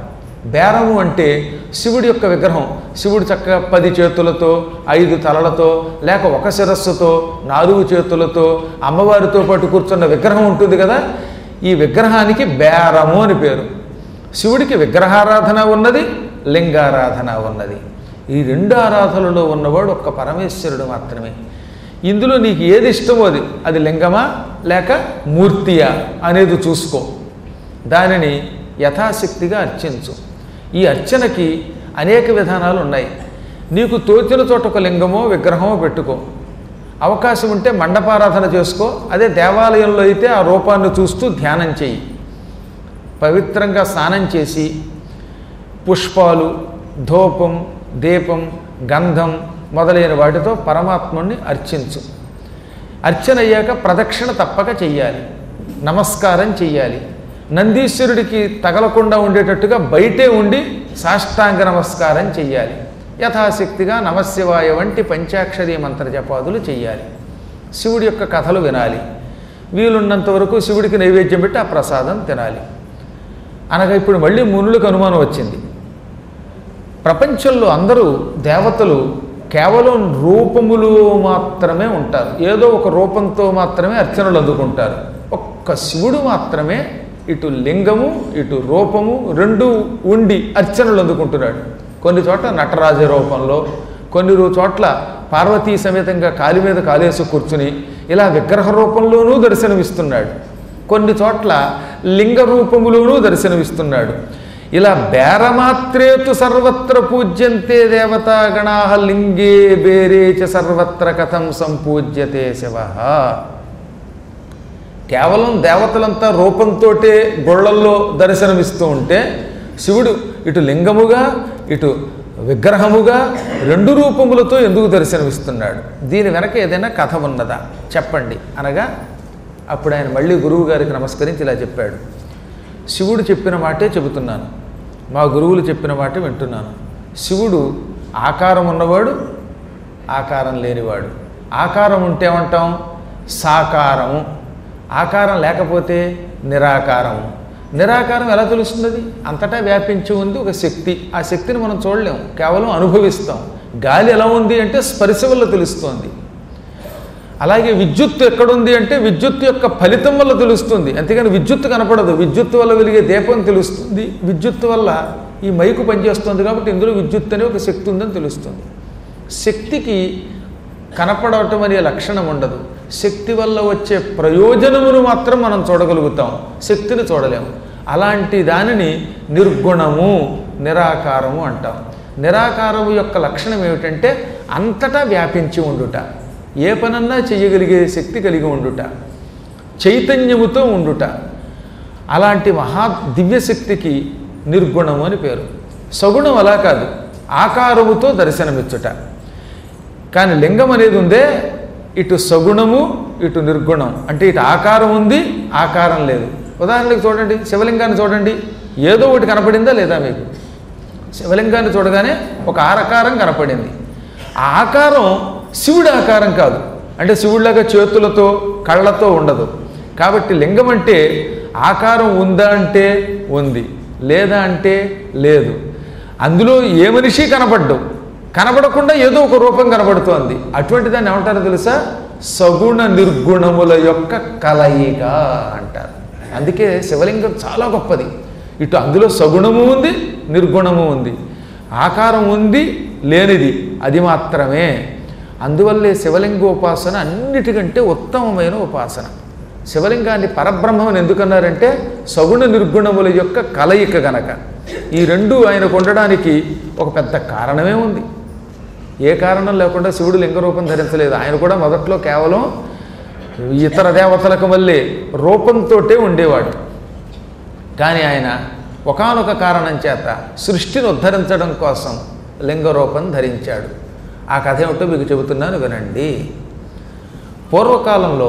బేరము అంటే శివుడి యొక్క విగ్రహం శివుడు చక్కగా పది చేతులతో ఐదు తలలతో లేక ఒక శిరస్సుతో నాలుగు చేతులతో అమ్మవారితో పాటు కూర్చున్న విగ్రహం ఉంటుంది కదా ఈ విగ్రహానికి బేరము అని పేరు శివుడికి విగ్రహారాధన ఉన్నది లింగారాధన ఉన్నది ఈ రెండు ఆరాధనలో ఉన్నవాడు ఒక్క పరమేశ్వరుడు మాత్రమే ఇందులో నీకు ఏది ఇష్టమో అది అది లింగమా లేక మూర్తియా అనేది చూసుకో దానిని యథాశక్తిగా అర్చించు ఈ అర్చనకి అనేక విధానాలు ఉన్నాయి నీకు తోచిన చోట ఒక లింగమో విగ్రహమో పెట్టుకో అవకాశం ఉంటే మండపారాధన చేసుకో అదే దేవాలయంలో అయితే ఆ రూపాన్ని చూస్తూ ధ్యానం చెయ్యి పవిత్రంగా స్నానం చేసి పుష్పాలు ధూపం దీపం గంధం మొదలైన వాటితో పరమాత్ముణ్ణి అర్చించు అర్చన అయ్యాక ప్రదక్షిణ తప్పక చెయ్యాలి నమస్కారం చెయ్యాలి నందీశ్వరుడికి తగలకుండా ఉండేటట్టుగా బయటే ఉండి సాష్టాంగ నమస్కారం చెయ్యాలి యథాశక్తిగా నమశివాయ వంటి పంచాక్షరీ మంత్ర జపాదులు చెయ్యాలి శివుడి యొక్క కథలు వినాలి వీలున్నంత వరకు శివుడికి నైవేద్యం పెట్టి ఆ ప్రసాదం తినాలి అనగా ఇప్పుడు మళ్ళీ మునులకు అనుమానం వచ్చింది ప్రపంచంలో అందరూ దేవతలు కేవలం రూపములు మాత్రమే ఉంటారు ఏదో ఒక రూపంతో మాత్రమే అర్చనలు అందుకుంటారు ఒక్క శివుడు మాత్రమే ఇటు లింగము ఇటు రూపము రెండు ఉండి అర్చనలు అందుకుంటున్నాడు కొన్ని చోట్ల నటరాజ రూపంలో కొన్ని రో- చోట్ల పార్వతీ సమేతంగా కాలి మీద కాలేసి కూర్చుని ఇలా విగ్రహ రూపంలోనూ దర్శనమిస్తున్నాడు కొన్ని చోట్ల లింగ రూపములోనూ దర్శనమిస్తున్నాడు ఇలా బేరమాత్రేతు సర్వత్ర పూజ్యంతే దేవతాగణా లింగే బేరే చ సర్వత్ర కథం సంపూజ్యతే శివ కేవలం దేవతలంతా రూపంతోటే గొళ్ళల్లో దర్శనమిస్తూ ఉంటే శివుడు ఇటు లింగముగా ఇటు విగ్రహముగా రెండు రూపములతో ఎందుకు దర్శనమిస్తున్నాడు దీని వెనక ఏదైనా కథ ఉన్నదా చెప్పండి అనగా అప్పుడు ఆయన మళ్ళీ గురువు గారికి నమస్కరించి ఇలా చెప్పాడు శివుడు చెప్పిన మాటే చెబుతున్నాను మా గురువులు చెప్పిన మాటే వింటున్నాను శివుడు ఆకారం ఉన్నవాడు ఆకారం లేనివాడు ఆకారం ఉంటే ఏమంటాం సాకారము ఆకారం లేకపోతే నిరాకారము నిరాకారం ఎలా తెలుస్తుంది అది? అంతటా వ్యాపించి ఉంది ఒక శక్తి ఆ శక్తిని మనం చూడలేం కేవలం అనుభవిస్తాం గాలి ఎలా ఉంది అంటే స్పర్శ వల్ల తెలుస్తోంది అలాగే విద్యుత్ ఎక్కడుంది అంటే విద్యుత్ యొక్క ఫలితం వల్ల తెలుస్తుంది అంతేగాని విద్యుత్ కనపడదు విద్యుత్ వల్ల వెలిగే దీపం తెలుస్తుంది విద్యుత్ వల్ల ఈ మైకు పనిచేస్తుంది కాబట్టి ఇందులో విద్యుత్ అనే ఒక శక్తి ఉందని తెలుస్తుంది శక్తికి కనపడటం అనే లక్షణం ఉండదు శక్తి వల్ల వచ్చే ప్రయోజనమును మాత్రం మనం చూడగలుగుతాం శక్తిని చూడలేము అలాంటి దానిని నిర్గుణము నిరాకారము అంటాం నిరాకారము యొక్క లక్షణం ఏమిటంటే అంతటా వ్యాపించి ఉండుట ఏ పనన్నా చేయగలిగే శక్తి కలిగి ఉండుట చైతన్యముతో ఉండుట అలాంటి మహా దివ్యశక్తికి నిర్గుణము అని పేరు సగుణం అలా కాదు ఆకారముతో దర్శనమిచ్చుట కానీ లింగం అనేది ఉందే ఇటు సగుణము ఇటు నిర్గుణం అంటే ఇటు ఆకారం ఉంది ఆకారం లేదు ఉదాహరణకి చూడండి శివలింగాన్ని చూడండి ఏదో ఒకటి కనపడిందా లేదా మీకు శివలింగాన్ని చూడగానే ఒక ఆకారం కనపడింది ఆ ఆకారం శివుడి ఆకారం కాదు అంటే శివుడిలాగా చేతులతో కళ్ళతో ఉండదు కాబట్టి లింగం అంటే ఆకారం ఉందా అంటే ఉంది లేదా అంటే లేదు అందులో ఏ మనిషి కనపడ్డు కనబడకుండా ఏదో ఒక రూపం కనబడుతోంది అటువంటి దాన్ని ఏమంటారో తెలుసా సగుణ నిర్గుణముల యొక్క కలయిక అంటారు అందుకే శివలింగం చాలా గొప్పది ఇటు అందులో సగుణము ఉంది నిర్గుణము ఉంది ఆకారం ఉంది లేనిది అది మాత్రమే అందువల్లే శివలింగ ఉపాసన అన్నిటికంటే ఉత్తమమైన ఉపాసన శివలింగాన్ని పరబ్రహ్మం ఎందుకన్నారంటే సగుణ నిర్గుణముల యొక్క కలయిక గనక ఈ రెండు ఆయనకు ఉండడానికి ఒక పెద్ద కారణమే ఉంది ఏ కారణం లేకుండా శివుడు లింగ రూపం ధరించలేదు ఆయన కూడా మొదట్లో కేవలం ఇతర దేవతలకు మళ్ళీ రూపంతోటే ఉండేవాడు కానీ ఆయన ఒకానొక కారణం చేత సృష్టిని ఉద్ధరించడం కోసం లింగ రూపం ధరించాడు ఆ కథ ఏమిటో మీకు చెబుతున్నాను వినండి పూర్వకాలంలో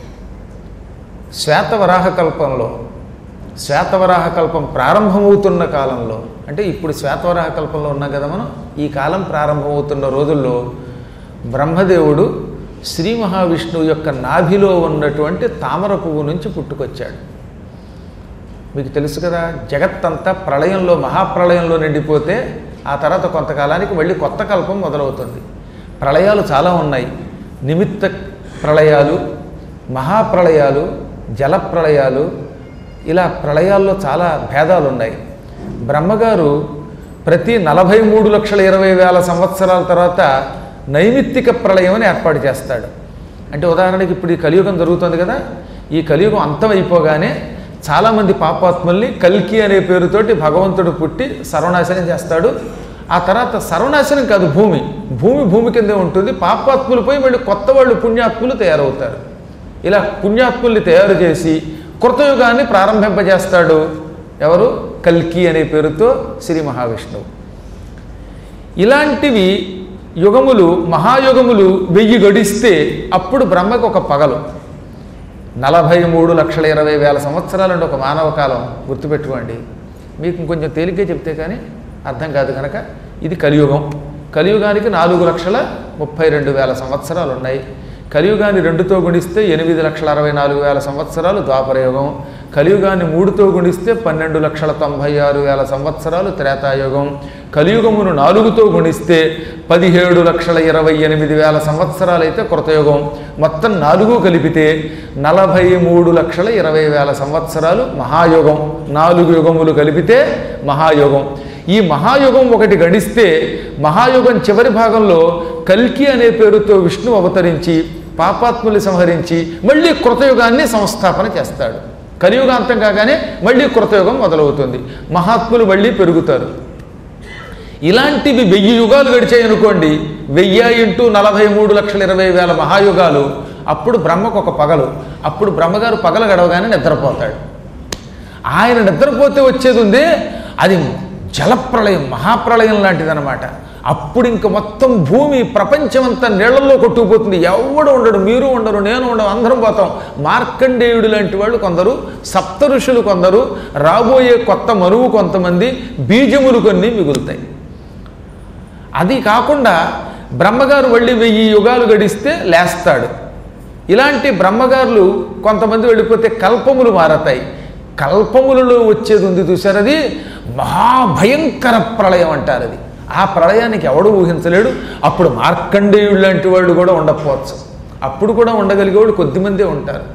శ్వేతవరాహ కల్పంలో శ్వేతవరాహ కల్పం ప్రారంభమవుతున్న కాలంలో అంటే ఇప్పుడు శ్వేతవరాహ కల్పంలో ఉన్నాం కదా మనం ఈ కాలం ప్రారంభమవుతున్న రోజుల్లో బ్రహ్మదేవుడు శ్రీ మహావిష్ణువు యొక్క నాభిలో ఉన్నటువంటి తామర పువ్వు నుంచి పుట్టుకొచ్చాడు మీకు తెలుసు కదా జగత్తంతా ప్రళయంలో మహాప్రళయంలో నిండిపోతే ఆ తర్వాత కొంతకాలానికి మళ్ళీ కొత్త కల్పం మొదలవుతుంది ప్రళయాలు చాలా ఉన్నాయి నిమిత్త ప్రళయాలు మహాప్రళయాలు జల ప్రళయాలు ఇలా ప్రళయాల్లో చాలా భేదాలు ఉన్నాయి బ్రహ్మగారు ప్రతి నలభై మూడు లక్షల ఇరవై వేల సంవత్సరాల తర్వాత నైమిత్తిక ప్రళయం అని ఏర్పాటు చేస్తాడు అంటే ఉదాహరణకి ఇప్పుడు ఈ కలియుగం జరుగుతుంది కదా ఈ కలియుగం అంతమైపోగానే చాలామంది పాపాత్ముల్ని కల్కి అనే పేరుతోటి భగవంతుడు పుట్టి సర్వనాశనం చేస్తాడు ఆ తర్వాత సర్వనాశనం కాదు భూమి భూమి భూమి కిందే ఉంటుంది పాపాత్ములు పోయి మళ్ళీ కొత్త వాళ్ళు పుణ్యాత్ములు తయారవుతారు ఇలా పుణ్యాత్ముల్ని తయారు చేసి కృతయుగాన్ని ప్రారంభింపజేస్తాడు ఎవరు కల్కి అనే పేరుతో శ్రీ మహావిష్ణువు ఇలాంటివి యుగములు మహాయుగములు వెయ్యి గడిస్తే అప్పుడు బ్రహ్మకు ఒక పగలు నలభై మూడు లక్షల ఇరవై వేల సంవత్సరాలంటే ఒక మానవ కాలం గుర్తుపెట్టుకోండి మీకు ఇంకొంచెం తేలిగ్గా చెప్తే కానీ అర్థం కాదు కనుక ఇది కలియుగం కలియుగానికి నాలుగు లక్షల ముప్పై రెండు వేల సంవత్సరాలు ఉన్నాయి కలియుగాన్ని రెండుతో గుణిస్తే ఎనిమిది లక్షల అరవై నాలుగు వేల సంవత్సరాలు ద్వాపరయుగం కలియుగాన్ని మూడుతో గుణిస్తే పన్నెండు లక్షల తొంభై ఆరు వేల సంవత్సరాలు త్రేతాయుగం కలియుగమును నాలుగుతో గుణిస్తే పదిహేడు లక్షల ఇరవై ఎనిమిది వేల సంవత్సరాలు అయితే కృతయుగం మొత్తం నాలుగు కలిపితే నలభై మూడు లక్షల ఇరవై వేల సంవత్సరాలు మహాయుగం నాలుగు యుగములు కలిపితే మహాయుగం ఈ మహాయుగం ఒకటి గడిస్తే మహాయుగం చివరి భాగంలో కల్కి అనే పేరుతో విష్ణు అవతరించి పాపాత్ముల్ని సంహరించి మళ్ళీ కృతయుగాన్ని సంస్థాపన చేస్తాడు కలియుగాంతం కాగానే మళ్ళీ కృతయుగం మొదలవుతుంది మహాత్ములు మళ్ళీ పెరుగుతారు ఇలాంటివి వెయ్యి యుగాలు గడిచాయి అనుకోండి వెయ్యి ఇంటూ నలభై మూడు లక్షల ఇరవై వేల మహాయుగాలు అప్పుడు బ్రహ్మకు ఒక పగలు అప్పుడు బ్రహ్మగారు పగలు గడవగానే నిద్రపోతాడు ఆయన నిద్రపోతే వచ్చేది ఉందే అది జలప్రళయం మహాప్రళయం లాంటిదన్నమాట అప్పుడు ఇంక మొత్తం భూమి ప్రపంచమంతా నీళ్లలో కొట్టుకుపోతుంది ఎవడు ఉండడు మీరు ఉండరు నేను ఉండవు అందరం పోతాం మార్కండేయుడు లాంటి వాళ్ళు కొందరు సప్త ఋషులు కొందరు రాబోయే కొత్త మరువు కొంతమంది బీజములు కొన్ని మిగులుతాయి అది కాకుండా బ్రహ్మగారు మళ్ళీ వెయ్యి యుగాలు గడిస్తే లేస్తాడు ఇలాంటి బ్రహ్మగారులు కొంతమంది వెళ్ళిపోతే కల్పములు మారతాయి కల్పములలో వచ్చేది ఉంది చూసారు అది మహాభయంకర ప్రళయం అంటారు అది ఆ ప్రళయానికి ఎవడు ఊహించలేడు అప్పుడు మార్కండేయుడు లాంటి వాళ్ళు కూడా ఉండకపోవచ్చు అప్పుడు కూడా ఉండగలిగేవాడు కొద్దిమందే ఉంటారు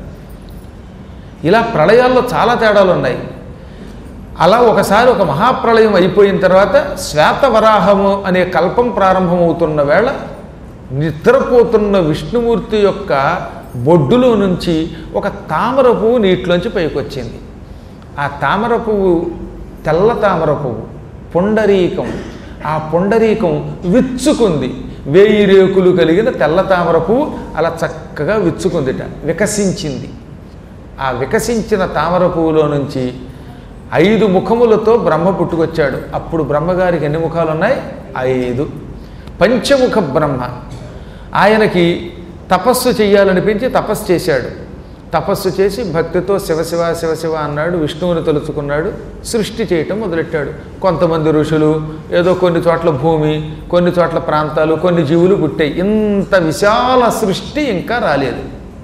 ఇలా ప్రళయాల్లో చాలా తేడాలు ఉన్నాయి అలా ఒకసారి ఒక మహాప్రళయం అయిపోయిన తర్వాత శ్వేతవరాహము అనే కల్పం ప్రారంభమవుతున్న వేళ నిద్రపోతున్న విష్ణుమూర్తి యొక్క బొడ్డులో నుంచి ఒక తామర పువ్వు నీటిలోంచి పైకొచ్చింది ఆ తామర పువ్వు తెల్ల తామర పువ్వు పుండరీకం ఆ పుండరీకం విచ్చుకుంది వేయి రేకులు కలిగిన తెల్ల తామర పువ్వు అలా చక్కగా విచ్చుకుందిట వికసించింది ఆ వికసించిన తామర పువ్వులో నుంచి ఐదు ముఖములతో బ్రహ్మ పుట్టుకొచ్చాడు అప్పుడు బ్రహ్మగారికి ఎన్ని ముఖాలు ఉన్నాయి ఐదు పంచముఖ బ్రహ్మ ఆయనకి తపస్సు చేయాలనిపించి తపస్సు చేశాడు తపస్సు చేసి భక్తితో శివశివ శివశివ అన్నాడు విష్ణువుని తలుచుకున్నాడు సృష్టి చేయటం మొదలెట్టాడు కొంతమంది ఋషులు ఏదో కొన్ని చోట్ల భూమి కొన్ని చోట్ల ప్రాంతాలు కొన్ని జీవులు పుట్టాయి ఇంత విశాల సృష్టి ఇంకా రాలేదు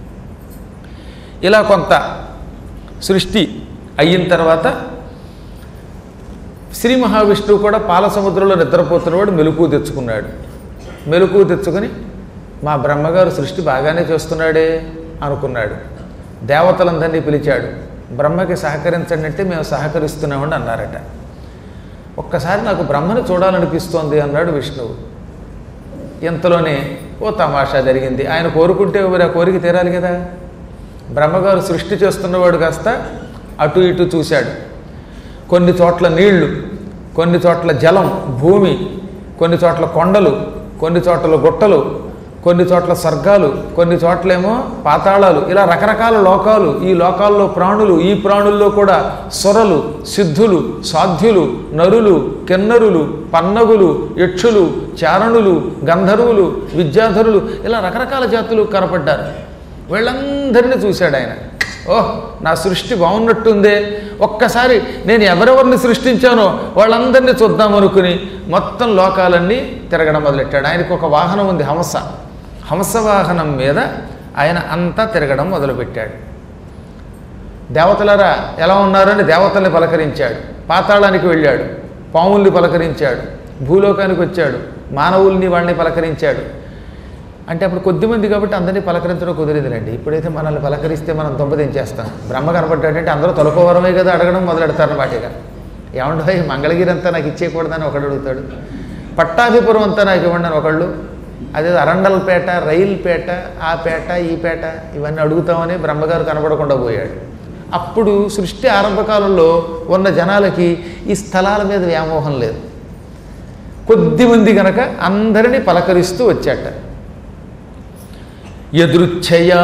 ఇలా కొంత సృష్టి అయిన తర్వాత శ్రీ మహావిష్ణువు కూడా పాల సముద్రంలో నిద్రపోతున్నవాడు మెలకు తెచ్చుకున్నాడు మెలకు తెచ్చుకొని మా బ్రహ్మగారు సృష్టి బాగానే చేస్తున్నాడే అనుకున్నాడు దేవతలందరినీ పిలిచాడు బ్రహ్మకి సహకరించండి అంటే మేము సహకరిస్తున్నామని అన్నారట ఒక్కసారి నాకు బ్రహ్మని చూడాలనిపిస్తోంది అన్నాడు విష్ణువు ఇంతలోనే ఓ తమాషా జరిగింది ఆయన కోరుకుంటే మరి ఆ కోరిక తీరాలి కదా బ్రహ్మగారు సృష్టి చేస్తున్నవాడు కాస్త అటు ఇటు చూశాడు కొన్ని చోట్ల నీళ్లు కొన్ని చోట్ల జలం భూమి కొన్ని చోట్ల కొండలు కొన్ని చోట్ల గుట్టలు కొన్ని చోట్ల స్వర్గాలు కొన్ని చోట్లేమో పాతాళాలు ఇలా రకరకాల లోకాలు ఈ లోకాల్లో ప్రాణులు ఈ ప్రాణుల్లో కూడా సురలు సిద్ధులు సాధ్యులు నరులు కిన్నరులు పన్నగులు యక్షులు చారణులు గంధర్వులు విద్యాధరులు ఇలా రకరకాల జాతులు కనపడ్డారు వీళ్ళందరినీ చూశాడు ఆయన ఓహ్ నా సృష్టి బాగున్నట్టుందే ఒక్కసారి నేను ఎవరెవరిని సృష్టించానో వాళ్ళందరినీ చూద్దామనుకుని మొత్తం లోకాలన్నీ తిరగడం మొదలెట్టాడు ఆయనకు ఒక వాహనం ఉంది హంస హంస వాహనం మీద ఆయన అంతా తిరగడం మొదలుపెట్టాడు దేవతలరా ఎలా ఉన్నారని దేవతల్ని పలకరించాడు పాతాళానికి వెళ్ళాడు పాముల్ని పలకరించాడు భూలోకానికి వచ్చాడు మానవుల్ని వాళ్ళని పలకరించాడు అంటే అప్పుడు కొద్దిమంది కాబట్టి అందరినీ పలకరించడం కుదిరేదిలేండి ఇప్పుడైతే మనల్ని పలకరిస్తే మనం దొంపదించేస్తాం బ్రహ్మ కనపడ్డాడంటే అందరూ తొలకోవరమే కదా అడగడం మొదలెడతారు వాటిగా ఏమండో ఈ మంగళగిరి అంతా నాకు ఇచ్చేయకూడదని ఒకడు అడుగుతాడు పట్టాభిపురం అంతా నాకు ఇవ్వండి అని ఒకళ్ళు అదే అరండల్పేట రైల్పేట ఆ పేట ఈ పేట ఇవన్నీ అడుగుతామని బ్రహ్మగారు కనపడకుండా పోయాడు అప్పుడు సృష్టి ఆరంభకాలంలో ఉన్న జనాలకి ఈ స్థలాల మీద వ్యామోహం లేదు కొద్దిమంది గనక అందరినీ పలకరిస్తూ వచ్చాట యదృచ్ఛయా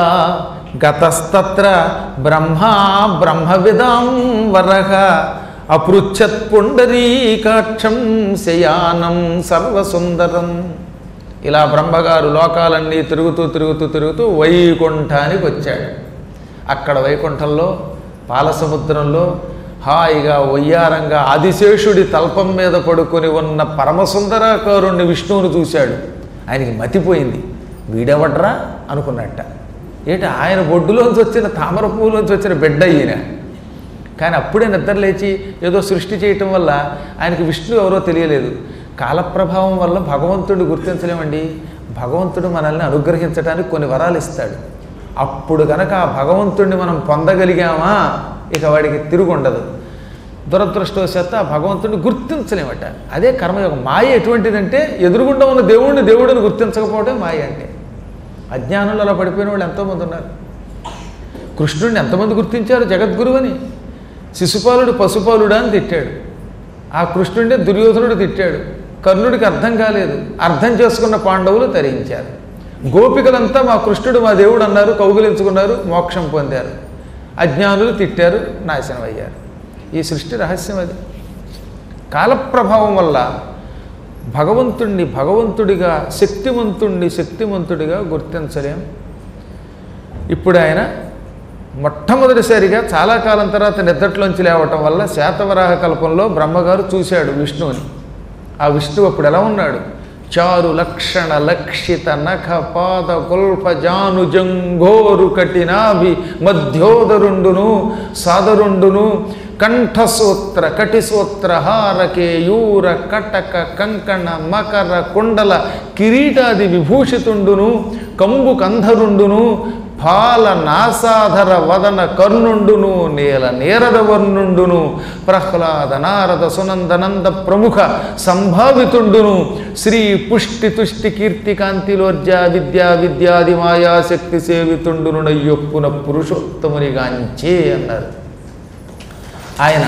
గతస్తత్ర బ్రహ్మా బ్రహ్మవిదాం వరహ అపృచ్ఛత్ పుండరీకాక్షం శయానం సర్వసుందరం ఇలా బ్రహ్మగారు లోకాలన్నీ తిరుగుతూ తిరుగుతూ తిరుగుతూ వైకుంఠానికి వచ్చాడు అక్కడ వైకుంఠంలో పాలసముద్రంలో హాయిగా వయ్యారంగా ఆదిశేషుడి తల్పం మీద పడుకొని ఉన్న పరమసుందరాకారుణ్ణి విష్ణువుని చూశాడు ఆయనకి మతిపోయింది వీడెవడ్రా అనుకున్నట్ట ఏంటి ఆయన బొడ్డులోంచి వచ్చిన తామర పువ్వులోంచి వచ్చిన బిడ్డ ఈయన కానీ అప్పుడే నిద్ర లేచి ఏదో సృష్టి చేయటం వల్ల ఆయనకి విష్ణు ఎవరో తెలియలేదు కాలప్రభావం వల్ల భగవంతుడు గుర్తించలేమండి భగవంతుడు మనల్ని అనుగ్రహించడానికి కొన్ని వరాలు ఇస్తాడు అప్పుడు కనుక ఆ భగవంతుడిని మనం పొందగలిగామా ఇక వాడికి తిరుగుండదు దురదృష్టవశాత్తు ఆ భగవంతుడిని గుర్తించలేమట అదే కర్మయోగం మాయ ఎటువంటిదంటే ఎదురుగుండా ఉన్న దేవుడిని దేవుడిని గుర్తించకపోవడం మాయ అంటే అజ్ఞానంలో అలా పడిపోయిన వాళ్ళు ఎంతోమంది ఉన్నారు కృష్ణుడిని ఎంతమంది గుర్తించారు జగద్గురు అని శిశుపాలుడు పశుపాలుడా అని తిట్టాడు ఆ కృష్ణుడిని దుర్యోధనుడు తిట్టాడు కర్ణుడికి అర్థం కాలేదు అర్థం చేసుకున్న పాండవులు తరించారు గోపికలంతా మా కృష్ణుడు మా దేవుడు అన్నారు కౌగులించుకున్నారు మోక్షం పొందారు అజ్ఞానులు తిట్టారు నాశనం అయ్యారు ఈ సృష్టి రహస్యం అది కాలప్రభావం వల్ల భగవంతుణ్ణి భగవంతుడిగా శక్తివంతుణ్ణి శక్తివంతుడిగా గుర్తించలేం ఇప్పుడు ఆయన మొట్టమొదటిసారిగా చాలా కాలం తర్వాత నిద్రట్లోంచి లేవటం వల్ల శాతవరాహ కల్పంలో బ్రహ్మగారు చూశాడు విష్ణువుని ఆ విష్ణువు అప్పుడు ఎలా ఉన్నాడు చారు లక్షణ లక్షిత నఖ పాద కుల్ప జాను జంఘోరు కటినాభి మధ్యోదరుండును సాదరుండును కంఠసూత్ర కటిసూత్ర హార కేయూర కటక కంకణ మకర కుండల కిరీటాది విభూషితుండును కంబు కంధరుండును ఫాల నాసాధర వదన కర్ణుండును నేల నేరద వర్ణుండును ప్రహ్లాద నారద సునందనంద ప్రముఖ సంభావితుండును శ్రీ పుష్టి తుష్టి కీర్తి కాంతిలోర్జ విద్యా విద్యాది మాయాశక్తి సేవితుండును నయ్యొప్పున పురుషోత్తమునిగాంచే అన్నారు ఆయన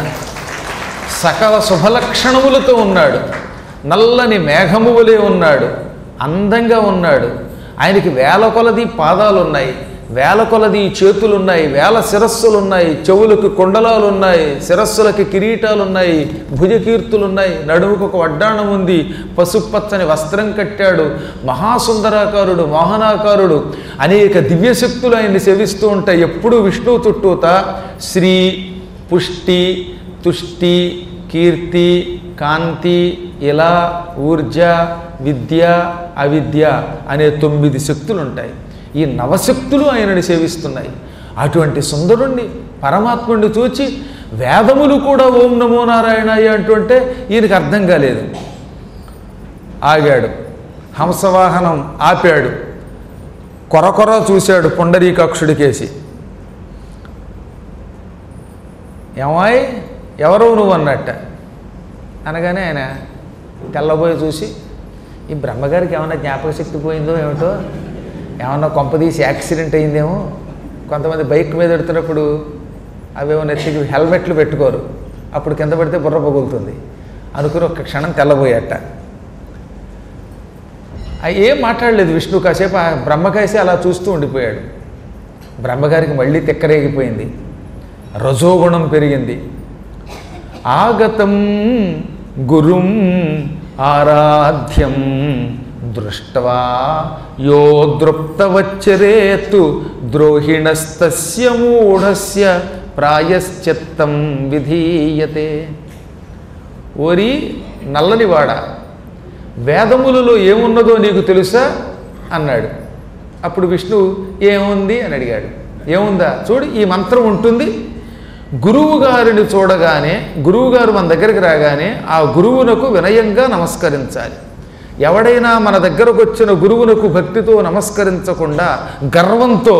సకల శుభలక్షణములతో ఉన్నాడు నల్లని మేఘము వలె ఉన్నాడు అందంగా ఉన్నాడు ఆయనకి వేల కొలది పాదాలు ఉన్నాయి వేల కొలది చేతులు ఉన్నాయి వేల శిరస్సులు ఉన్నాయి చెవులకు కుండలాలు ఉన్నాయి శిరస్సులకి కిరీటాలు ఉన్నాయి భుజకీర్తులు ఉన్నాయి నడుముకు ఒక వడ్డాణం ఉంది పసుపచ్చని వస్త్రం కట్టాడు మహాసుందరాకారుడు మోహనాకారుడు అనేక దివ్యశక్తులు ఆయన్ని సేవిస్తూ ఉంటాయి ఎప్పుడూ విష్ణువు చుట్టూత శ్రీ పుష్టి తుష్టి కీర్తి కాంతి ఇలా ఊర్జ విద్య అవిద్య అనే తొమ్మిది శక్తులు ఉంటాయి ఈ నవశక్తులు ఆయనని సేవిస్తున్నాయి అటువంటి సుందరుణ్ణి పరమాత్ముడిని చూచి వేదములు కూడా ఓం నమో నారాయణాయ అంటుంటే ఈయనకి అర్థం కాలేదు ఆగాడు హంసవాహనం ఆపాడు కొరకొర చూశాడు పుండరీకాక్షుడికేసి ఏమాయ్ ఎవరు నువ్వు అన్నట్ట అనగానే ఆయన తెల్లబోయి చూసి ఈ బ్రహ్మగారికి ఏమన్నా జ్ఞాపక శక్తి పోయిందో ఏమిటో ఏమన్నా కొంపదీసి యాక్సిడెంట్ అయిందేమో కొంతమంది బైక్ మీద ఎడుతున్నప్పుడు అవేమో నెత్తికి హెల్మెట్లు పెట్టుకోరు అప్పుడు కింద పడితే బుర్ర పగులుతుంది అనుకుని ఒక క్షణం తెల్లబోయాట ఆ ఏం మాట్లాడలేదు విష్ణు కాసేపు ఆ బ్రహ్మకాసి అలా చూస్తూ ఉండిపోయాడు బ్రహ్మగారికి మళ్ళీ తిక్కరేగిపోయింది రజోగుణం పెరిగింది ఆగతం గురుం ఆరాధ్యం దృష్ట్వా యో దృప్తవచ్చరేతు ద్రోహిణస్తస్య మూఢస్య ప్రాయశ్చిత్తం విధీయతే ఓరి నల్లనివాడ వేదములలో ఏమున్నదో నీకు తెలుసా అన్నాడు అప్పుడు విష్ణు ఏముంది అని అడిగాడు ఏముందా చూడు ఈ మంత్రం ఉంటుంది గురువు గారిని చూడగానే గురువు గారు మన దగ్గరికి రాగానే ఆ గురువునకు వినయంగా నమస్కరించాలి ఎవడైనా మన దగ్గరకు వచ్చిన గురువునకు భక్తితో నమస్కరించకుండా గర్వంతో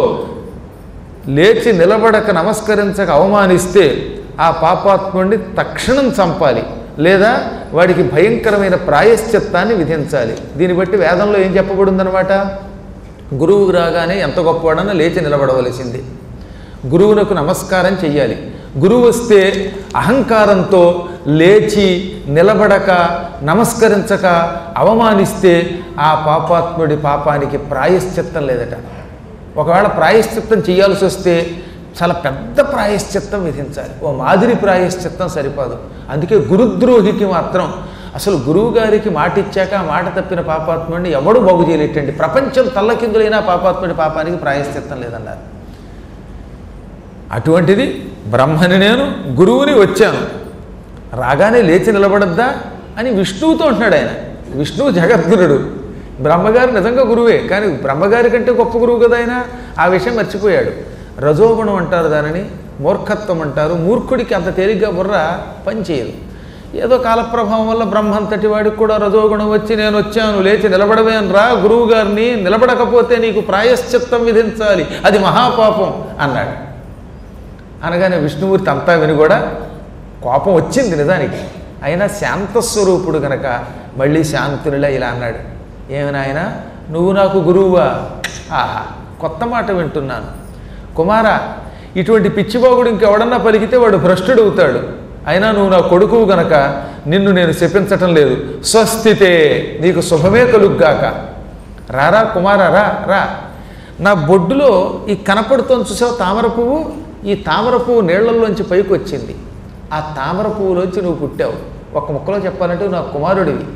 లేచి నిలబడక నమస్కరించక అవమానిస్తే ఆ పాపాత్ముడిని తక్షణం చంపాలి లేదా వాడికి భయంకరమైన ప్రాయశ్చిత్తాన్ని విధించాలి దీన్ని బట్టి వేదంలో ఏం చెప్పబడిందనమాట గురువు రాగానే ఎంత గొప్పవాడన్నా లేచి నిలబడవలసింది గురువునకు నమస్కారం చెయ్యాలి గురువు వస్తే అహంకారంతో లేచి నిలబడక నమస్కరించక అవమానిస్తే ఆ పాపాత్ముడి పాపానికి ప్రాయశ్చిత్తం లేదట ఒకవేళ ప్రాయశ్చిత్తం చేయాల్సి వస్తే చాలా పెద్ద ప్రాయశ్చిత్తం విధించాలి ఓ మాదిరి ప్రాయశ్చిత్తం సరిపోదు అందుకే గురుద్రోహికి మాత్రం అసలు గురువు గారికి మాట ఇచ్చాక ఆ మాట తప్పిన పాపాత్ముడిని ఎవడు బాగు చేయలేటండి ప్రపంచం తల్లకిందులైనా పాపాత్ముడి పాపానికి ప్రాయశ్చిత్తం లేదన్నారు అటువంటిది బ్రహ్మని నేను గురువుని వచ్చాను రాగానే లేచి నిలబడద్దా అని విష్ణువుతో అంటున్నాడు ఆయన విష్ణువు జగద్గురుడు బ్రహ్మగారు నిజంగా గురువే కానీ బ్రహ్మగారి కంటే గొప్ప గురువు కదా ఆయన ఆ విషయం మర్చిపోయాడు రజోగుణం అంటారు దానిని మూర్ఖత్వం అంటారు మూర్ఖుడికి అంత తేలిగ్గా బుర్ర పనిచేయదు ఏదో కాలప్రభావం వల్ల బ్రహ్మంతటి వాడికి కూడా రజోగుణం వచ్చి నేను వచ్చాను లేచి నిలబడవేను రా గురువు గారిని నిలబడకపోతే నీకు ప్రాయశ్చిత్తం విధించాలి అది మహాపాపం అన్నాడు అనగానే విష్ణుమూర్తి అంతా విని కూడా కోపం వచ్చింది నిజానికి అయినా శాంతస్వరూపుడు కనుక మళ్ళీ శాంతునిలా ఇలా అన్నాడు ఏమి నాయన నువ్వు నాకు గురువువా ఆహా కొత్త మాట వింటున్నాను కుమార ఇటువంటి పిచ్చిబాగుడు ఇంకెవడన్నా పలికితే వాడు భ్రష్టుడు అవుతాడు అయినా నువ్వు నా కొడుకువు గనక నిన్ను నేను శపించటం లేదు స్వస్థితే నీకు శుభమే కలుగ్గాక రారా కుమార రా రా నా బొడ్డులో ఈ కనపడుతోంది చూసావు తామర పువ్వు ఈ తామర పువ్వు నీళ్లలోంచి పైకి వచ్చింది ఆ తామర పువ్వులోంచి నువ్వు పుట్టావు ఒక ముక్కలో చెప్పాలంటే నువ్వు నా కుమారుడివి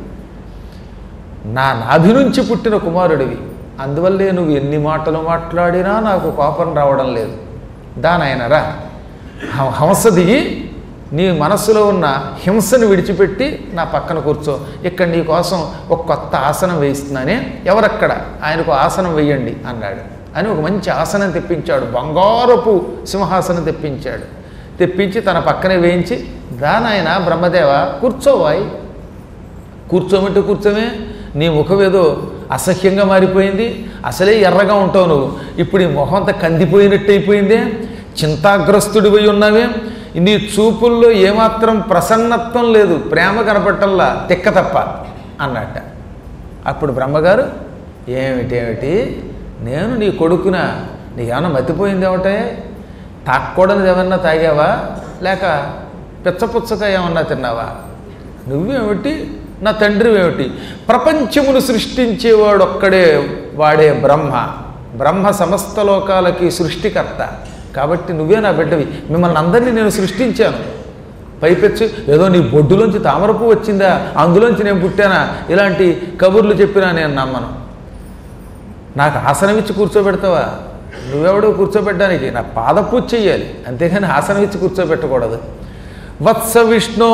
నా నాభి నుంచి పుట్టిన కుమారుడివి అందువల్లే నువ్వు ఎన్ని మాటలు మాట్లాడినా నాకు కోపం రావడం లేదు దానాయన రా హ- హంస దిగి నీ మనస్సులో ఉన్న హింసను విడిచిపెట్టి నా పక్కన కూర్చో ఇక్కడ నీ కోసం ఒక కొత్త ఆసనం వేయిస్తున్నానే ఎవరక్కడ ఆయనకు ఆసనం వేయండి అన్నాడు అని ఒక మంచి ఆసనం తెప్పించాడు బంగారపు సింహాసనం తెప్పించాడు తెప్పించి తన పక్కనే వేయించి దానాయన బ్రహ్మదేవ కూర్చోవాయి కూర్చోమంటే కూర్చోమే నీ ముఖం ఏదో అసహ్యంగా మారిపోయింది అసలే ఎర్రగా ఉంటావు నువ్వు ఇప్పుడు ఈ మొహం అంతా కందిపోయినట్టు అయిపోయిందే చింతాగ్రస్తుడిపై ఉన్నావే నీ చూపుల్లో ఏమాత్రం ప్రసన్నత్వం లేదు ప్రేమ కనపడటంలా తిక్క తప్ప అన్నట్ట అప్పుడు బ్రహ్మగారు ఏమిటేమిటి నేను నీ కొడుకున నీకేమన్నా మతిపోయింది ఏమిటే తాక్కూడనిది ఏమన్నా తాగావా లేక పిచ్చపుచ్చక ఏమన్నా తిన్నావా నువ్వేమిటి నా తండ్రి ఏమిటి ప్రపంచమును సృష్టించేవాడు ఒక్కడే వాడే బ్రహ్మ బ్రహ్మ సమస్త లోకాలకి సృష్టికర్త కాబట్టి నువ్వే నా బిడ్డవి మిమ్మల్ని అందరినీ నేను సృష్టించాను పైపెచ్చు ఏదో నీ బొడ్డులోంచి తామరపు వచ్చిందా అందులోంచి నేను పుట్టానా ఇలాంటి కబుర్లు చెప్పినా నేను నమ్మను నాకు ఆసనం ఇచ్చి కూర్చోబెడతావా నువ్వెవడో కూర్చోబెట్టడానికి నా పాదపూజ చెయ్యాలి అంతేగాని ఆసనం ఇచ్చి కూర్చోబెట్టకూడదు వత్స విష్ణు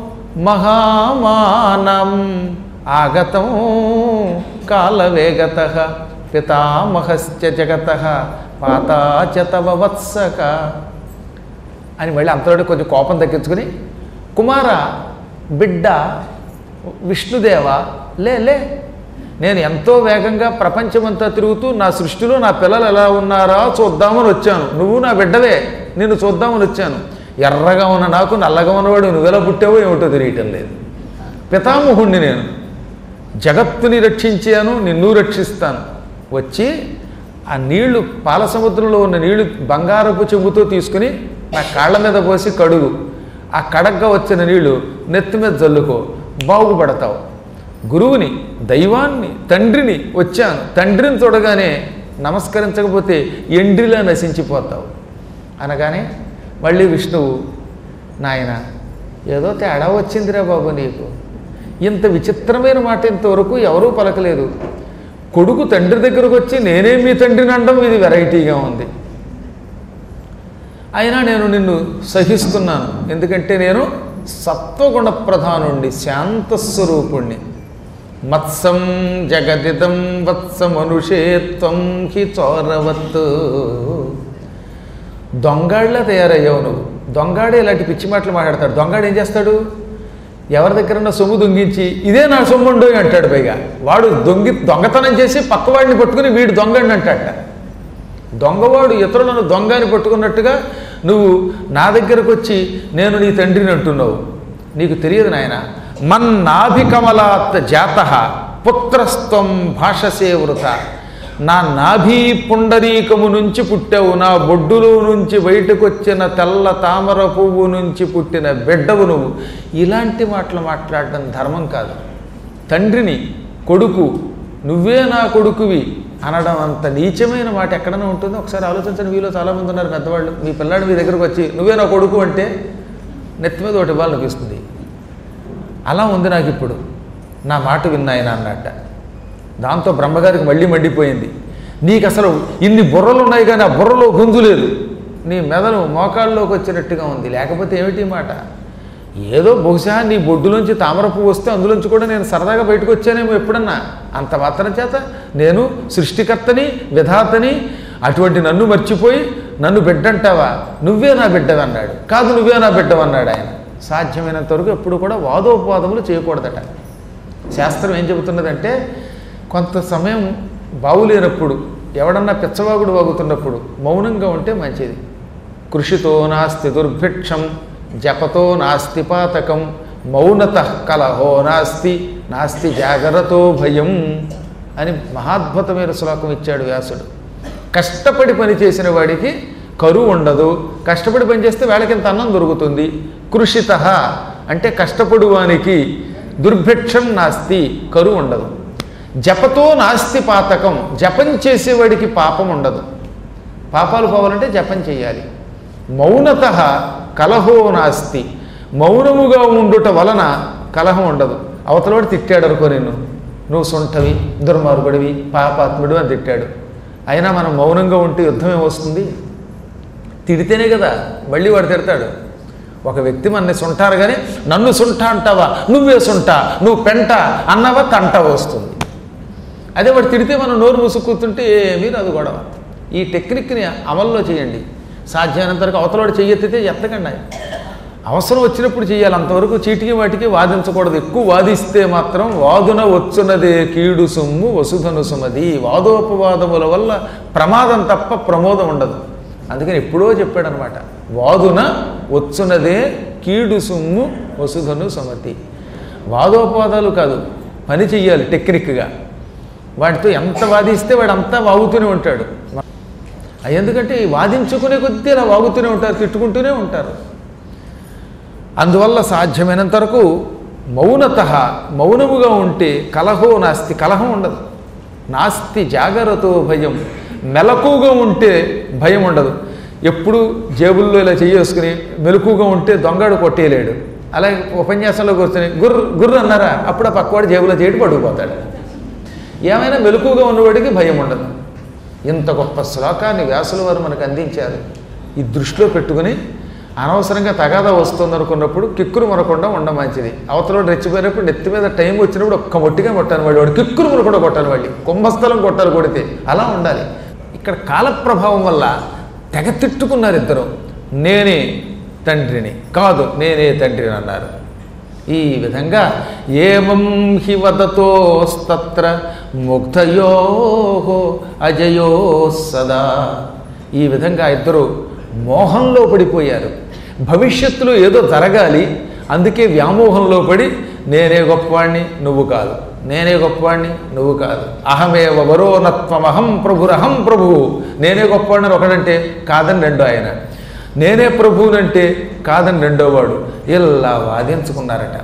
మహామానం ఆగతం కాలవేగత పితామహశ్చ జగత పాతాచ తవ వత్సక అని మళ్ళీ అంతలోనే కొంచెం కోపం తగ్గించుకుని కుమార బిడ్డ విష్ణుదేవ లే లే నేను ఎంతో వేగంగా ప్రపంచమంతా తిరుగుతూ నా సృష్టిలో నా పిల్లలు ఎలా ఉన్నారా చూద్దామని వచ్చాను నువ్వు నా బిడ్డవే నిన్ను చూద్దామని వచ్చాను ఎర్రగా ఉన్న నాకు నల్లగా ఉన్నవాడు నువ్వెలా పుట్టావో ఏమిటో తెలియటం లేదు పితామహుణ్ణి నేను జగత్తుని రక్షించాను నిన్ను రక్షిస్తాను వచ్చి ఆ నీళ్లు పాల సముద్రంలో ఉన్న నీళ్లు బంగారపు చెంబుతో తీసుకుని నా కాళ్ళ మీద పోసి కడుగు ఆ కడగ్గా వచ్చిన నీళ్లు నెత్తి మీద జల్లుకో బాగుపడతావు గురువుని దైవాన్ని తండ్రిని వచ్చాను తండ్రిని చూడగానే నమస్కరించకపోతే ఎండ్రిలా నశించిపోతావు అనగానే మళ్ళీ విష్ణువు నాయన ఏదో తేడా వచ్చిందిరా బాబు నీకు ఇంత విచిత్రమైన మాట ఇంతవరకు ఎవరూ పలకలేదు కొడుకు తండ్రి దగ్గరకు వచ్చి నేనే మీ తండ్రిని అనడం ఇది వెరైటీగా ఉంది అయినా నేను నిన్ను సహిస్తున్నాను ఎందుకంటే నేను సత్వగుణ ప్రధానుణ్ణి శాంతస్వరూపుణ్ణి మత్సం జగదిదం వత్సమనుషేత్వం హి చోరవత్ దొంగళ్ళ తయారయ్యావు నువ్వు దొంగాడే ఇలాంటి పిచ్చి మాటలు మాట్లాడతాడు దొంగాడు ఏం చేస్తాడు ఎవరి దగ్గర సొమ్ము దొంగించి ఇదే నా సొమ్ము ఉండు అంటాడు పైగా వాడు దొంగి దొంగతనం చేసి పక్కవాడిని పట్టుకుని వీడు దొంగండి అంటాడట దొంగవాడు ఇతరులను దొంగని పట్టుకున్నట్టుగా నువ్వు నా దగ్గరకు వచ్చి నేను నీ తండ్రిని అంటున్నావు నీకు తెలియదు నాయన మన్నాభికమలాత్ జాత పుత్రస్త్వం భాషసే వృత నా నాభీ పుండరీకము నుంచి పుట్టావు నా బొడ్డులో నుంచి బయటకు వచ్చిన తెల్ల తామర పువ్వు నుంచి పుట్టిన బిడ్డవు నువ్వు ఇలాంటి మాటలు మాట్లాడడం ధర్మం కాదు తండ్రిని కొడుకు నువ్వే నా కొడుకువి అనడం అంత నీచమైన మాట ఎక్కడైనా ఉంటుందో ఒకసారి ఆలోచించండి మీలో చాలామంది ఉన్నారు పెద్దవాళ్ళు మీ పిల్లాడు మీ దగ్గరకు వచ్చి నువ్వే నా కొడుకు అంటే నెత్తి మీద ఒకటి ఇవ్వాలనిపిస్తుంది అలా ఉంది నాకు ఇప్పుడు నా మాట విన్నాయన అన్నట్ట దాంతో బ్రహ్మగారికి మళ్ళీ మండిపోయింది నీకు అసలు ఇన్ని బుర్రలు ఉన్నాయి కానీ ఆ బుర్రలో గుంజు లేదు నీ మెదడు మోకాళ్ళలోకి వచ్చినట్టుగా ఉంది లేకపోతే ఏమిటి మాట ఏదో బహుశా నీ బొడ్డులోంచి తామర పువ్వు వస్తే అందులోంచి కూడా నేను సరదాగా బయటకు వచ్చానేమో ఎప్పుడన్నా అంత మాత్రం చేత నేను సృష్టికర్తని విధాతని అటువంటి నన్ను మర్చిపోయి నన్ను బిడ్డంటావా నువ్వే నా బిడ్డవన్నాడు కాదు నువ్వే నా బిడ్డవన్నాడు ఆయన సాధ్యమైనంత వరకు ఎప్పుడు కూడా వాదోపవాదములు చేయకూడదట శాస్త్రం ఏం చెబుతున్నదంటే కొంత సమయం బావులేనప్పుడు ఎవడన్నా పిచ్చవాగుడు వాగుతున్నప్పుడు మౌనంగా ఉంటే మంచిది కృషితో నాస్తి దుర్భిక్షం జపతో నాస్తి పాతకం మౌనత కలహో నాస్తి నాస్తి జాగ్రత్తో భయం అని మహాద్భుతమైన శ్లోకం ఇచ్చాడు వ్యాసుడు కష్టపడి పని చేసిన వాడికి కరువు ఉండదు కష్టపడి పని చేస్తే వేళకింత అన్నం దొరుకుతుంది కృషిత అంటే కష్టపడు వానికి దుర్భిక్షం నాస్తి కరువు ఉండదు జపతో నాస్తి పాతకం జపం చేసేవాడికి పాపం ఉండదు పాపాలు పోవాలంటే జపం చేయాలి మౌనత కలహో నాస్తి మౌనముగా ఉండుట వలన కలహం ఉండదు అవతలవాడు తిట్టాడు అనుకో నేను నువ్వు సొంటవి దుర్మార్గుడివి పాపాత్ముడు అని తిట్టాడు అయినా మనం మౌనంగా ఉంటే యుద్ధం ఏమొస్తుంది తిడితేనే కదా మళ్ళీ వాడు తిడతాడు ఒక వ్యక్తి మనని సుంటారు కానీ నన్ను సుంట అంటావా నువ్వే సుంట నువ్వు పెంట అన్నవా తంట వస్తుంది అదే వాడు తిడితే మనం నోరు మూసుకుతుంటే ఏమీ రాదు గొడవ ఈ టెక్నిక్ని అమల్లో చేయండి సాధ్యమైనంత వరకు అవతలవాడు చెయ్యెత్తితే ఎత్తకండి అవసరం వచ్చినప్పుడు చేయాలి అంతవరకు చీటికి వాటికి వాదించకూడదు ఎక్కువ వాదిస్తే మాత్రం వాదున వచ్చున్నదే కీడు సొమ్ము వసుధను సుమది వాదోపవాదముల వల్ల ప్రమాదం తప్ప ప్రమోదం ఉండదు అందుకని ఎప్పుడో చెప్పాడనమాట వాదున వచ్చున్నదే కీడు సొమ్ము వసుధను సుమతి వాదోపవాదాలు కాదు పని చెయ్యాలి టెక్నిక్గా వాటితో ఎంత వాదిస్తే వాడు అంతా వాగుతూనే ఉంటాడు ఎందుకంటే ఈ వాదించుకునే కొద్దీ అలా వాగుతూనే ఉంటారు తిట్టుకుంటూనే ఉంటారు అందువల్ల సాధ్యమైనంత వరకు మౌనత మౌనముగా ఉంటే కలహో నాస్తి కలహం ఉండదు నాస్తి జాగ్రత్త భయం మెలకుగా ఉంటే భయం ఉండదు ఎప్పుడు జేబుల్లో ఇలా చేసుకుని మెలకుగా ఉంటే దొంగడు కొట్టేయలేడు అలాగే ఉపన్యాసంలో కూర్చొని గుర్ర గుర్రు అన్నారా అప్పుడు ఆ పక్కవాడు జేబులో చేయడం పడుకుపోతాడు ఏమైనా మెలకుగా ఉన్నవాడికి భయం ఉండదు ఇంత గొప్ప శ్లోకాన్ని వ్యాసుల వారు మనకు అందించారు ఈ దృష్టిలో పెట్టుకుని అనవసరంగా తగాదా వస్తుంది అనుకున్నప్పుడు కిక్కురు మనకుండా ఉండ మంచిది అవతల రెచ్చిపోయినప్పుడు నెత్తి మీద టైం వచ్చినప్పుడు ఒక్క మొట్టిగా కొట్టాలి వాడు వాడు కిక్కురు మనకుండా కొట్టాలి వాళ్ళు కుంభస్థలం కొట్టాలి కొడితే అలా ఉండాలి ఇక్కడ కాలప్రభావం వల్ల తెగ తిట్టుకున్నారు ఇద్దరు నేనే తండ్రిని కాదు నేనే తండ్రిని అన్నారు ఈ విధంగా ఏమం హి వదతోస్తత్ర ముగ్ధయో అజయో సదా ఈ విధంగా ఇద్దరు మోహంలో పడిపోయారు భవిష్యత్తులో ఏదో జరగాలి అందుకే వ్యామోహంలో పడి నేనే గొప్పవాణ్ణి నువ్వు కాదు నేనే గొప్పవాణ్ణి నువ్వు కాదు అహమేవ వరోనత్వమహం ప్రభురహం ప్రభువు నేనే గొప్పవాడిని ఒకడంటే కాదని రెండో ఆయన నేనే ప్రభువునంటే కాదని రెండోవాడు ఇలా వాదించుకున్నారట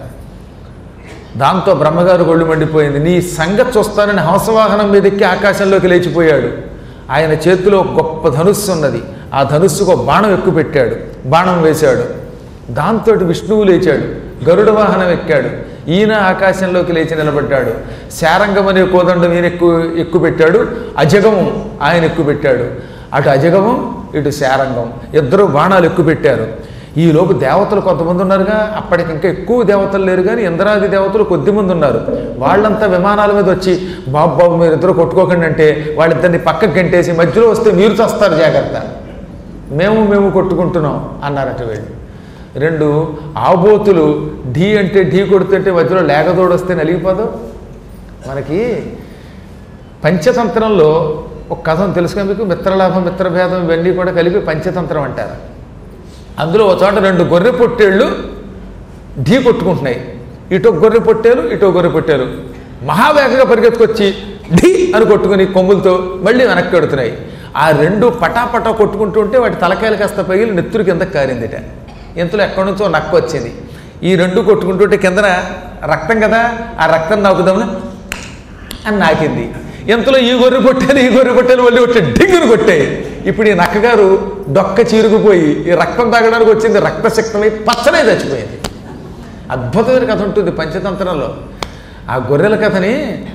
దాంతో బ్రహ్మగారు గొళ్ళు మండిపోయింది నీ సంగతి చూస్తానని హంసవాహనం మీద ఎక్కి ఆకాశంలోకి లేచిపోయాడు ఆయన చేతిలో ఒక గొప్ప ధనుస్సు ఉన్నది ఆ ధనుస్సుకు ఒక బాణం ఎక్కువ పెట్టాడు బాణం వేశాడు దాంతో విష్ణువు లేచాడు గరుడ వాహనం ఎక్కాడు ఈయన ఆకాశంలోకి లేచి నిలబడ్డాడు శారంగం అనే కోదండం ఈయన ఎక్కువ ఎక్కువ పెట్టాడు అజగమం ఆయన ఎక్కువ పెట్టాడు అటు అజగమం ఇటు శారంగం ఇద్దరు బాణాలు ఎక్కువ పెట్టారు ఈలోపు దేవతలు కొంతమంది ఉన్నారుగా అప్పటికి ఇంకా ఎక్కువ దేవతలు లేరు కానీ ఇంద్రాది దేవతలు కొద్దిమంది ఉన్నారు వాళ్ళంతా విమానాల మీద వచ్చి బాబు బాబు మీరు ఇద్దరు కొట్టుకోకండి అంటే వాళ్ళిద్దరిని పక్కకి గంటేసి మధ్యలో వస్తే మీరు చస్తారు జాగ్రత్త మేము మేము కొట్టుకుంటున్నాం అన్నారట వీళ్ళు రెండు ఆబోతులు ఢీ అంటే ఢీ కొడుతుంటే మధ్యలో లేగదోడు వస్తే నలిగిపోదు మనకి పంచతంత్రంలో ఒక కథం తెలుసుకుని మీకు మిత్రలాభం మిత్రభేదం ఇవన్నీ కూడా కలిపి పంచతంత్రం అంటారు అందులో ఒక చోట రెండు గొర్రె పొట్టేళ్ళు ఢీ కొట్టుకుంటున్నాయి ఇటు గొర్రె పొట్టేలు ఇటు గొర్రె పొట్టేలు మహావేగంగా పరిగెత్తుకొచ్చి ఢీ అని కొట్టుకుని కొమ్ములతో మళ్ళీ వెనక్కి పెడుతున్నాయి ఆ రెండు పటాపటా కొట్టుకుంటూ ఉంటే వాటి తలకాయలు కాస్త పగిలి నెత్తురు కింద కారిందిట ఇంతలో ఎక్కడి నుంచో నక్క వచ్చింది ఈ రెండు కొట్టుకుంటుంటే కిందన రక్తం కదా ఆ రక్తం నాకుదామని అని నాకింది ఎంతలో ఈ గొర్రె పొట్టాను ఈ గొర్రె పొట్టాను మళ్ళీ వచ్చి డింగును కొట్టాయి ఇప్పుడు ఈ నక్కగారు డొక్క చీరుకుపోయి ఈ రక్తం తాగడానికి వచ్చింది రక్తశక్తమై పచ్చనే చచ్చిపోయింది అద్భుతమైన కథ ఉంటుంది పంచతంత్రంలో ఆ గొర్రెల కథని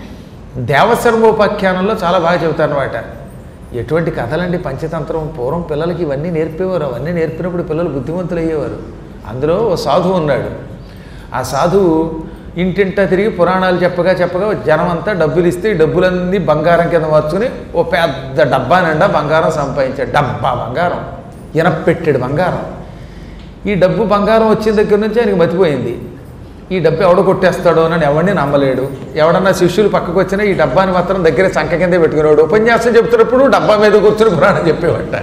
దేవశర్మోపాఖ్యానంలో చాలా బాగా చెబుతారనమాట ఎటువంటి కథలండి పంచతంత్రం పూర్వం పిల్లలకి ఇవన్నీ నేర్పేవారు అవన్నీ నేర్పినప్పుడు పిల్లలు బుద్ధిమంతులు అయ్యేవారు అందులో ఓ సాధువు ఉన్నాడు ఆ సాధువు ఇంటింటా తిరిగి పురాణాలు చెప్పగా చెప్పగా జనం అంతా డబ్బులు ఇస్తే ఈ డబ్బులన్నీ బంగారం కింద మార్చుకుని ఓ పెద్ద డబ్బా నిండా బంగారం సంపాదించాడు డబ్బా బంగారం ఇనపెట్టెడు బంగారం ఈ డబ్బు బంగారం వచ్చిన దగ్గర నుంచి ఆయనకి మతిపోయింది ఈ డబ్బు ఎవడ కొట్టేస్తాడో అని ఎవడిని నమ్మలేడు ఎవడన్నా శిష్యులు పక్కకు వచ్చినా ఈ డబ్బాని మాత్రం దగ్గర చంక కిందే పెట్టుకునేవాడు ఉపన్యాసం చెప్తున్నప్పుడు డబ్బా మీద కూర్చుని పురాణం చెప్పేవాట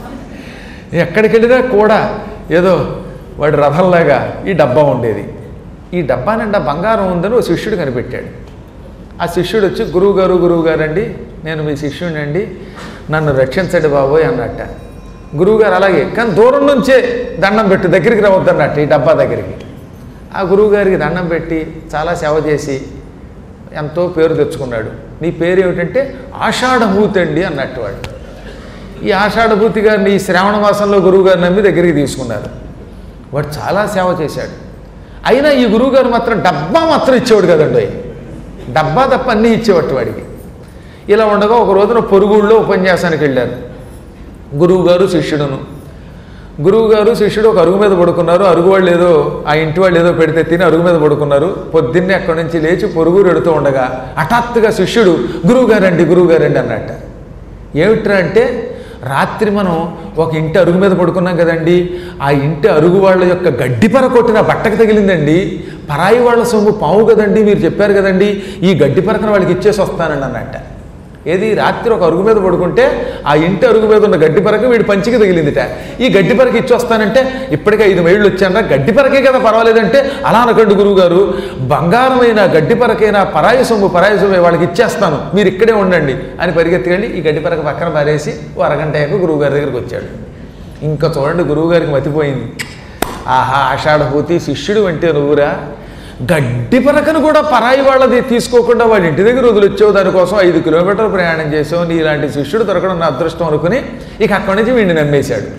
ఎక్కడికి వెళ్ళినా కూడా ఏదో వాడి రథంలాగా ఈ డబ్బా ఉండేది ఈ డబ్బా నిండా బంగారం ఉందని ఓ శిష్యుడు కనిపెట్టాడు ఆ శిష్యుడు వచ్చి గురువు గారు గురువు గారండి నేను మీ శిష్యుడిని అండి నన్ను రక్షించండి బాబోయ్ అన్నట్ట గురువుగారు అలాగే కానీ దూరం నుంచే దండం పెట్టు దగ్గరికి రావద్దన్నట్టు ఈ డబ్బా దగ్గరికి ఆ గురువుగారికి దండం పెట్టి చాలా సేవ చేసి ఎంతో పేరు తెచ్చుకున్నాడు నీ పేరు ఏమిటంటే ఆషాఢభూతి అండి అన్నట్టు వాడు ఈ ఆషాఢభూతి గారిని ఈ శ్రావణ మాసంలో గురువుగారు నమ్మి దగ్గరికి తీసుకున్నారు వాడు చాలా సేవ చేశాడు అయినా ఈ గురువుగారు మాత్రం డబ్బా మాత్రం ఇచ్చేవాడు కదండి డబ్బా తప్ప అన్నీ ఇచ్చేవాడు వాడికి ఇలా ఉండగా ఒక రోజున పొరుగుళ్ళో ఉపన్యాసానికి వెళ్ళారు గురువుగారు శిష్యుడును గురువుగారు శిష్యుడు ఒక అరుగు మీద పడుకున్నారు అరుగు వాళ్ళు ఏదో ఆ ఇంటి వాళ్ళు ఏదో పెడితే తిని అరుగు మీద పడుకున్నారు పొద్దున్నే అక్కడి నుంచి లేచి పొరుగురు ఎడుతూ ఉండగా హఠాత్తుగా శిష్యుడు గురువుగారండి గురువుగారండి అన్నట్ట ఏమిట్రా అంటే రాత్రి మనం ఒక ఇంటి అరుగు మీద పడుకున్నాం కదండి ఆ ఇంటి అరుగు వాళ్ళ యొక్క గడ్డిపర కొట్టిన బట్టకు తగిలిందండి పరాయి వాళ్ళ సొమ్ము పావు కదండి మీరు చెప్పారు కదండి ఈ గడ్డి పరకను వాళ్ళకి ఇచ్చేసి వస్తానండి అన్నట్ట ఏది రాత్రి ఒక అరుగు మీద పడుకుంటే ఆ ఇంటి అరుగు మీద ఉన్న గడ్డి పరక వీడి పంచికి తగిలిందిట ఈ గడ్డి పరక ఇచ్చి వస్తానంటే ఇప్పటికే ఐదు మైళ్ళు వచ్చానరా గడ్డి పరకే కదా పర్వాలేదంటే అలా అనకండి గురువు గారు బంగారమైన గడ్డి పరకైనా పరాయి సొమ్ము పరాయి సొమ్ము వాళ్ళకి ఇచ్చేస్తాను మీరు ఇక్కడే ఉండండి అని పరిగెత్తుకెళ్ళి ఈ గడ్డి పరక పక్కన పారేసి ఓ అరగంట అయ్యాక గురువు గారి దగ్గరికి వచ్చాడు ఇంకా చూడండి గురువు గారికి మతిపోయింది ఆహా ఆషాఢభూతి శిష్యుడు అంటే నువ్వురా గడ్డి పరకను కూడా పరాయి వాళ్ళది తీసుకోకుండా వాళ్ళ ఇంటి దగ్గర వదిలొచ్చావు దానికోసం ఐదు కిలోమీటర్లు ప్రయాణం చేసావు నీ ఇలాంటి శిష్యుడు దొరకడం నా అదృష్టం అనుకుని ఇక అక్కడి నుంచి వీడిని నమ్మేశాడు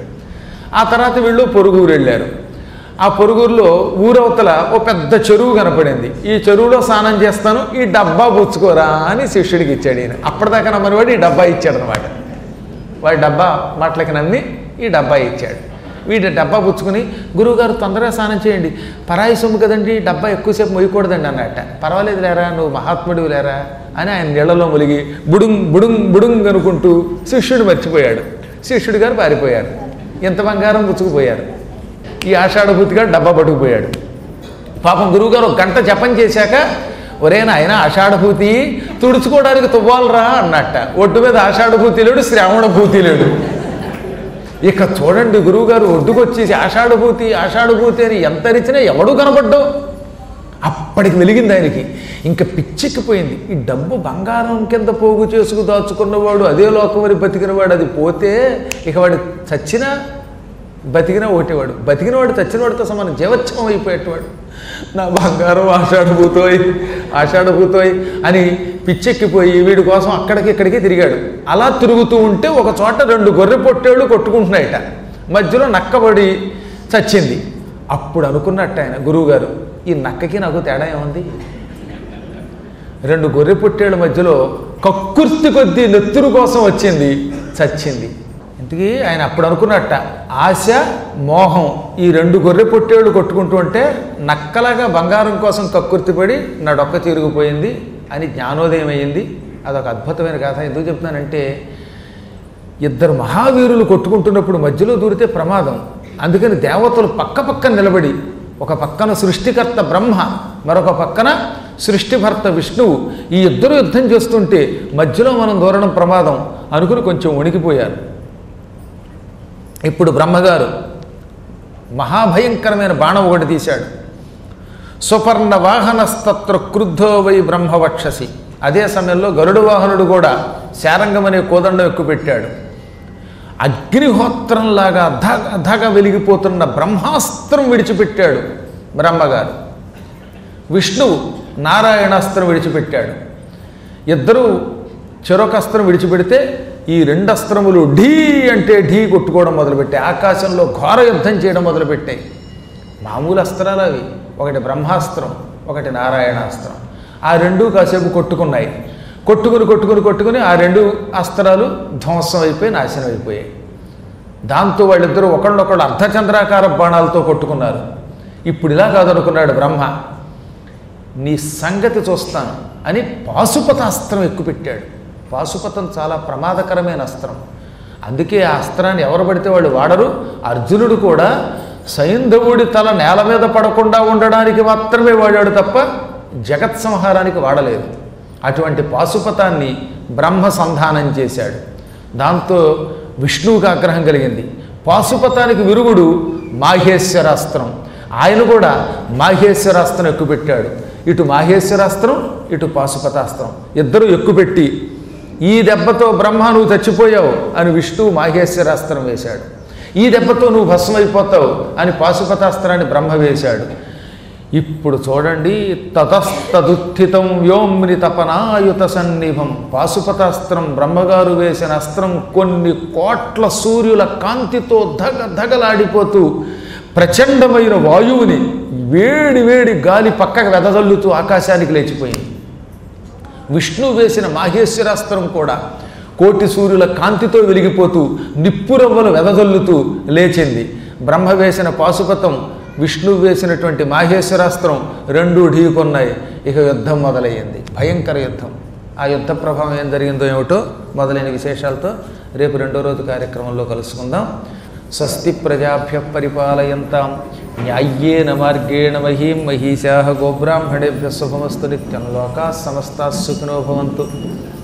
ఆ తర్వాత వీళ్ళు పొరుగురు వెళ్ళారు ఆ పొరుగురులో ఊరవతల ఓ పెద్ద చెరువు కనపడింది ఈ చెరువులో స్నానం చేస్తాను ఈ డబ్బా పుచ్చుకోరా అని శిష్యుడికి ఇచ్చాడు ఈయన అప్పటిదాకా నమ్మని వాడు ఈ డబ్బా ఇచ్చాడు అనమాట వాడి డబ్బా మాటలకి నమ్మి ఈ డబ్బా ఇచ్చాడు వీడి డబ్బా పుచ్చుకుని గురువుగారు తొందరగా స్నానం చేయండి పరాయి సొమ్ము కదండి డబ్బా ఎక్కువసేపు మొయ్యకూడదండి అన్నట్ట పర్వాలేదు లేరా నువ్వు మహాత్ముడివి లేరా అని ఆయన నీళ్లలో ములిగి బుడుంగ్ బుడుంగ్ బుడుంగ్ అనుకుంటూ శిష్యుడు మర్చిపోయాడు శిష్యుడు గారు పారిపోయారు ఇంత బంగారం పుచ్చుకుపోయారు ఈ ఆషాఢభూతి గారు డబ్బా పట్టుకుపోయాడు పాపం గురువుగారు ఒక గంట జపం చేశాక ఒరే నాయన ఆషాఢభూతి తుడుచుకోవడానికి తువ్వాలరా అన్నట్ట ఒడ్డు మీద ఆషాఢభూతి లేడు శ్రావణభూతి లేడు ఇక చూడండి గురువుగారు ఒడ్డుకొచ్చేసి ఆషాఢభూతి ఆషాఢభూతి అని ఎంత అరిచినా ఎవడు కనపడ్డావు అప్పటికి వెలిగింది ఆయనకి ఇంకా పిచ్చెక్కిపోయింది ఈ డబ్బు బంగారం కింద పోగు చేసుకు దాచుకున్నవాడు అదే లోకమరి బతికినవాడు అది పోతే ఇక వాడు చచ్చినా బతికినా ఒకటేవాడు బతికినవాడు చచ్చినవాడితో సమానం జీవత్సవం అయిపోయేటవాడు నా బంగారం ఆషాఢభూతోయ్ ఆషాఢభూతోయ్ అని పిచ్చెక్కిపోయి వీడి కోసం అక్కడికి ఇక్కడికి తిరిగాడు అలా తిరుగుతూ ఉంటే ఒక చోట రెండు గొర్రె పొట్టేళ్ళు కొట్టుకుంటున్నాయట మధ్యలో నక్కబడి చచ్చింది అప్పుడు అనుకున్నట్టు ఆయన గురువుగారు ఈ నక్కకి నాకు తేడా ఏముంది రెండు గొర్రె పుట్టేళ్ళ మధ్యలో కక్కుర్తి కొద్దీ నెత్తురు కోసం వచ్చింది చచ్చింది ఇంతకీ ఆయన అప్పుడు అనుకున్నట్ట ఆశ మోహం ఈ రెండు గొర్రె పుట్టేళ్ళు కొట్టుకుంటూ ఉంటే నక్కలాగా బంగారం కోసం కక్కుర్తిపడి నా డొక్క తిరిగిపోయింది అని జ్ఞానోదయం అయ్యింది అదొక అద్భుతమైన కథ ఎందుకు చెప్తున్నానంటే ఇద్దరు మహావీరులు కొట్టుకుంటున్నప్పుడు మధ్యలో దూరితే ప్రమాదం అందుకని దేవతలు పక్క పక్కన నిలబడి ఒక పక్కన సృష్టికర్త బ్రహ్మ మరొక పక్కన సృష్టిభర్త విష్ణువు ఈ ఇద్దరు యుద్ధం చేస్తుంటే మధ్యలో మనం దూరడం ప్రమాదం అనుకుని కొంచెం వణికిపోయారు ఇప్పుడు బ్రహ్మగారు మహాభయంకరమైన బాణం ఒకటి తీశాడు సుపర్ణ వాహనస్తత్ర క్రుద్ధో వై బ్రహ్మవక్షసి అదే సమయంలో గరుడు వాహనుడు కూడా శారంగం అనే కోదండం ఎక్కుపెట్టాడు అగ్నిహోత్రంలాగా ధగ ధగ వెలిగిపోతున్న బ్రహ్మాస్త్రం విడిచిపెట్టాడు బ్రహ్మగారు విష్ణువు నారాయణాస్త్రం విడిచిపెట్టాడు ఇద్దరూ చెరొక అస్త్రం విడిచిపెడితే ఈ రెండు అస్త్రములు ఢీ అంటే ఢీ కొట్టుకోవడం మొదలుపెట్టాయి ఆకాశంలో ఘోర యుద్ధం చేయడం మొదలుపెట్టాయి మామూలు అస్త్రాలు అవి ఒకటి బ్రహ్మాస్త్రం ఒకటి నారాయణాస్త్రం ఆ రెండు కాసేపు కొట్టుకున్నాయి కొట్టుకుని కొట్టుకుని కొట్టుకుని ఆ రెండు అస్త్రాలు ధ్వంసం అయిపోయి నాశనం అయిపోయాయి దాంతో వాళ్ళిద్దరూ ఒకళ్ళొకళ్ళు అర్ధచంద్రాకార బాణాలతో కొట్టుకున్నారు ఇప్పుడు ఇలా కాదనుకున్నాడు బ్రహ్మ నీ సంగతి చూస్తాను అని పాశుపతాస్త్రం ఎక్కుపెట్టాడు పాశుపతం చాలా ప్రమాదకరమైన అస్త్రం అందుకే ఆ అస్త్రాన్ని ఎవరు పడితే వాళ్ళు వాడరు అర్జునుడు కూడా సైంధవుడి తల నేల మీద పడకుండా ఉండడానికి మాత్రమే వాడాడు తప్ప జగత్ సంహారానికి వాడలేదు అటువంటి పాశుపతాన్ని బ్రహ్మ సంధానం చేశాడు దాంతో విష్ణువుకి ఆగ్రహం కలిగింది పాశుపతానికి విరుగుడు మాహేశ్వరాస్త్రం ఆయన కూడా మాహేశ్వరాస్త్రం ఎక్కుపెట్టాడు ఇటు మాహేశ్వరాస్త్రం ఇటు పాశుపతాస్త్రం ఇద్దరు ఎక్కుపెట్టి ఈ దెబ్బతో బ్రహ్మ నువ్వు చచ్చిపోయావు అని విష్ణువు మాహేశ్వరాస్త్రం వేశాడు ఈ దెబ్బతో నువ్వు భస్మైపోతావు అని పాశుపతాస్త్రాన్ని బ్రహ్మ వేశాడు ఇప్పుడు చూడండి తతస్తదుత్థితం వ్యోమ్ని తపనాయుత సన్నిభం పాశుపతాస్త్రం బ్రహ్మగారు వేసిన అస్త్రం కొన్ని కోట్ల సూర్యుల కాంతితో ధగ ధగలాడిపోతూ ప్రచండమైన వాయువుని వేడి వేడి గాలి పక్కకు వెదజల్లుతూ ఆకాశానికి లేచిపోయింది విష్ణు వేసిన మాహేశ్వరాస్త్రం కూడా కోటి సూర్యుల కాంతితో వెలిగిపోతూ నిప్పురవ్వలు వెదజల్లుతూ లేచింది బ్రహ్మ వేసిన పాశుపతం విష్ణు వేసినటువంటి మాహేశ్వరాస్త్రం రెండూ ఢీకొన్నాయి ఇక యుద్ధం మొదలయ్యింది భయంకర యుద్ధం ఆ యుద్ధ ప్రభావం ఏం జరిగిందో ఏమిటో మొదలైన విశేషాలతో రేపు రెండో రోజు కార్యక్రమంలో కలుసుకుందాం స్వస్తి ప్రజాభ్య పరిపాలయంతాం న్యాయ్యేన మార్గేణ మహీం మహీశా గోబ్రాహ్మణేభ్య శుభమస్తు నిత్యం లోకా సమస్తా సుఖినో భవంతు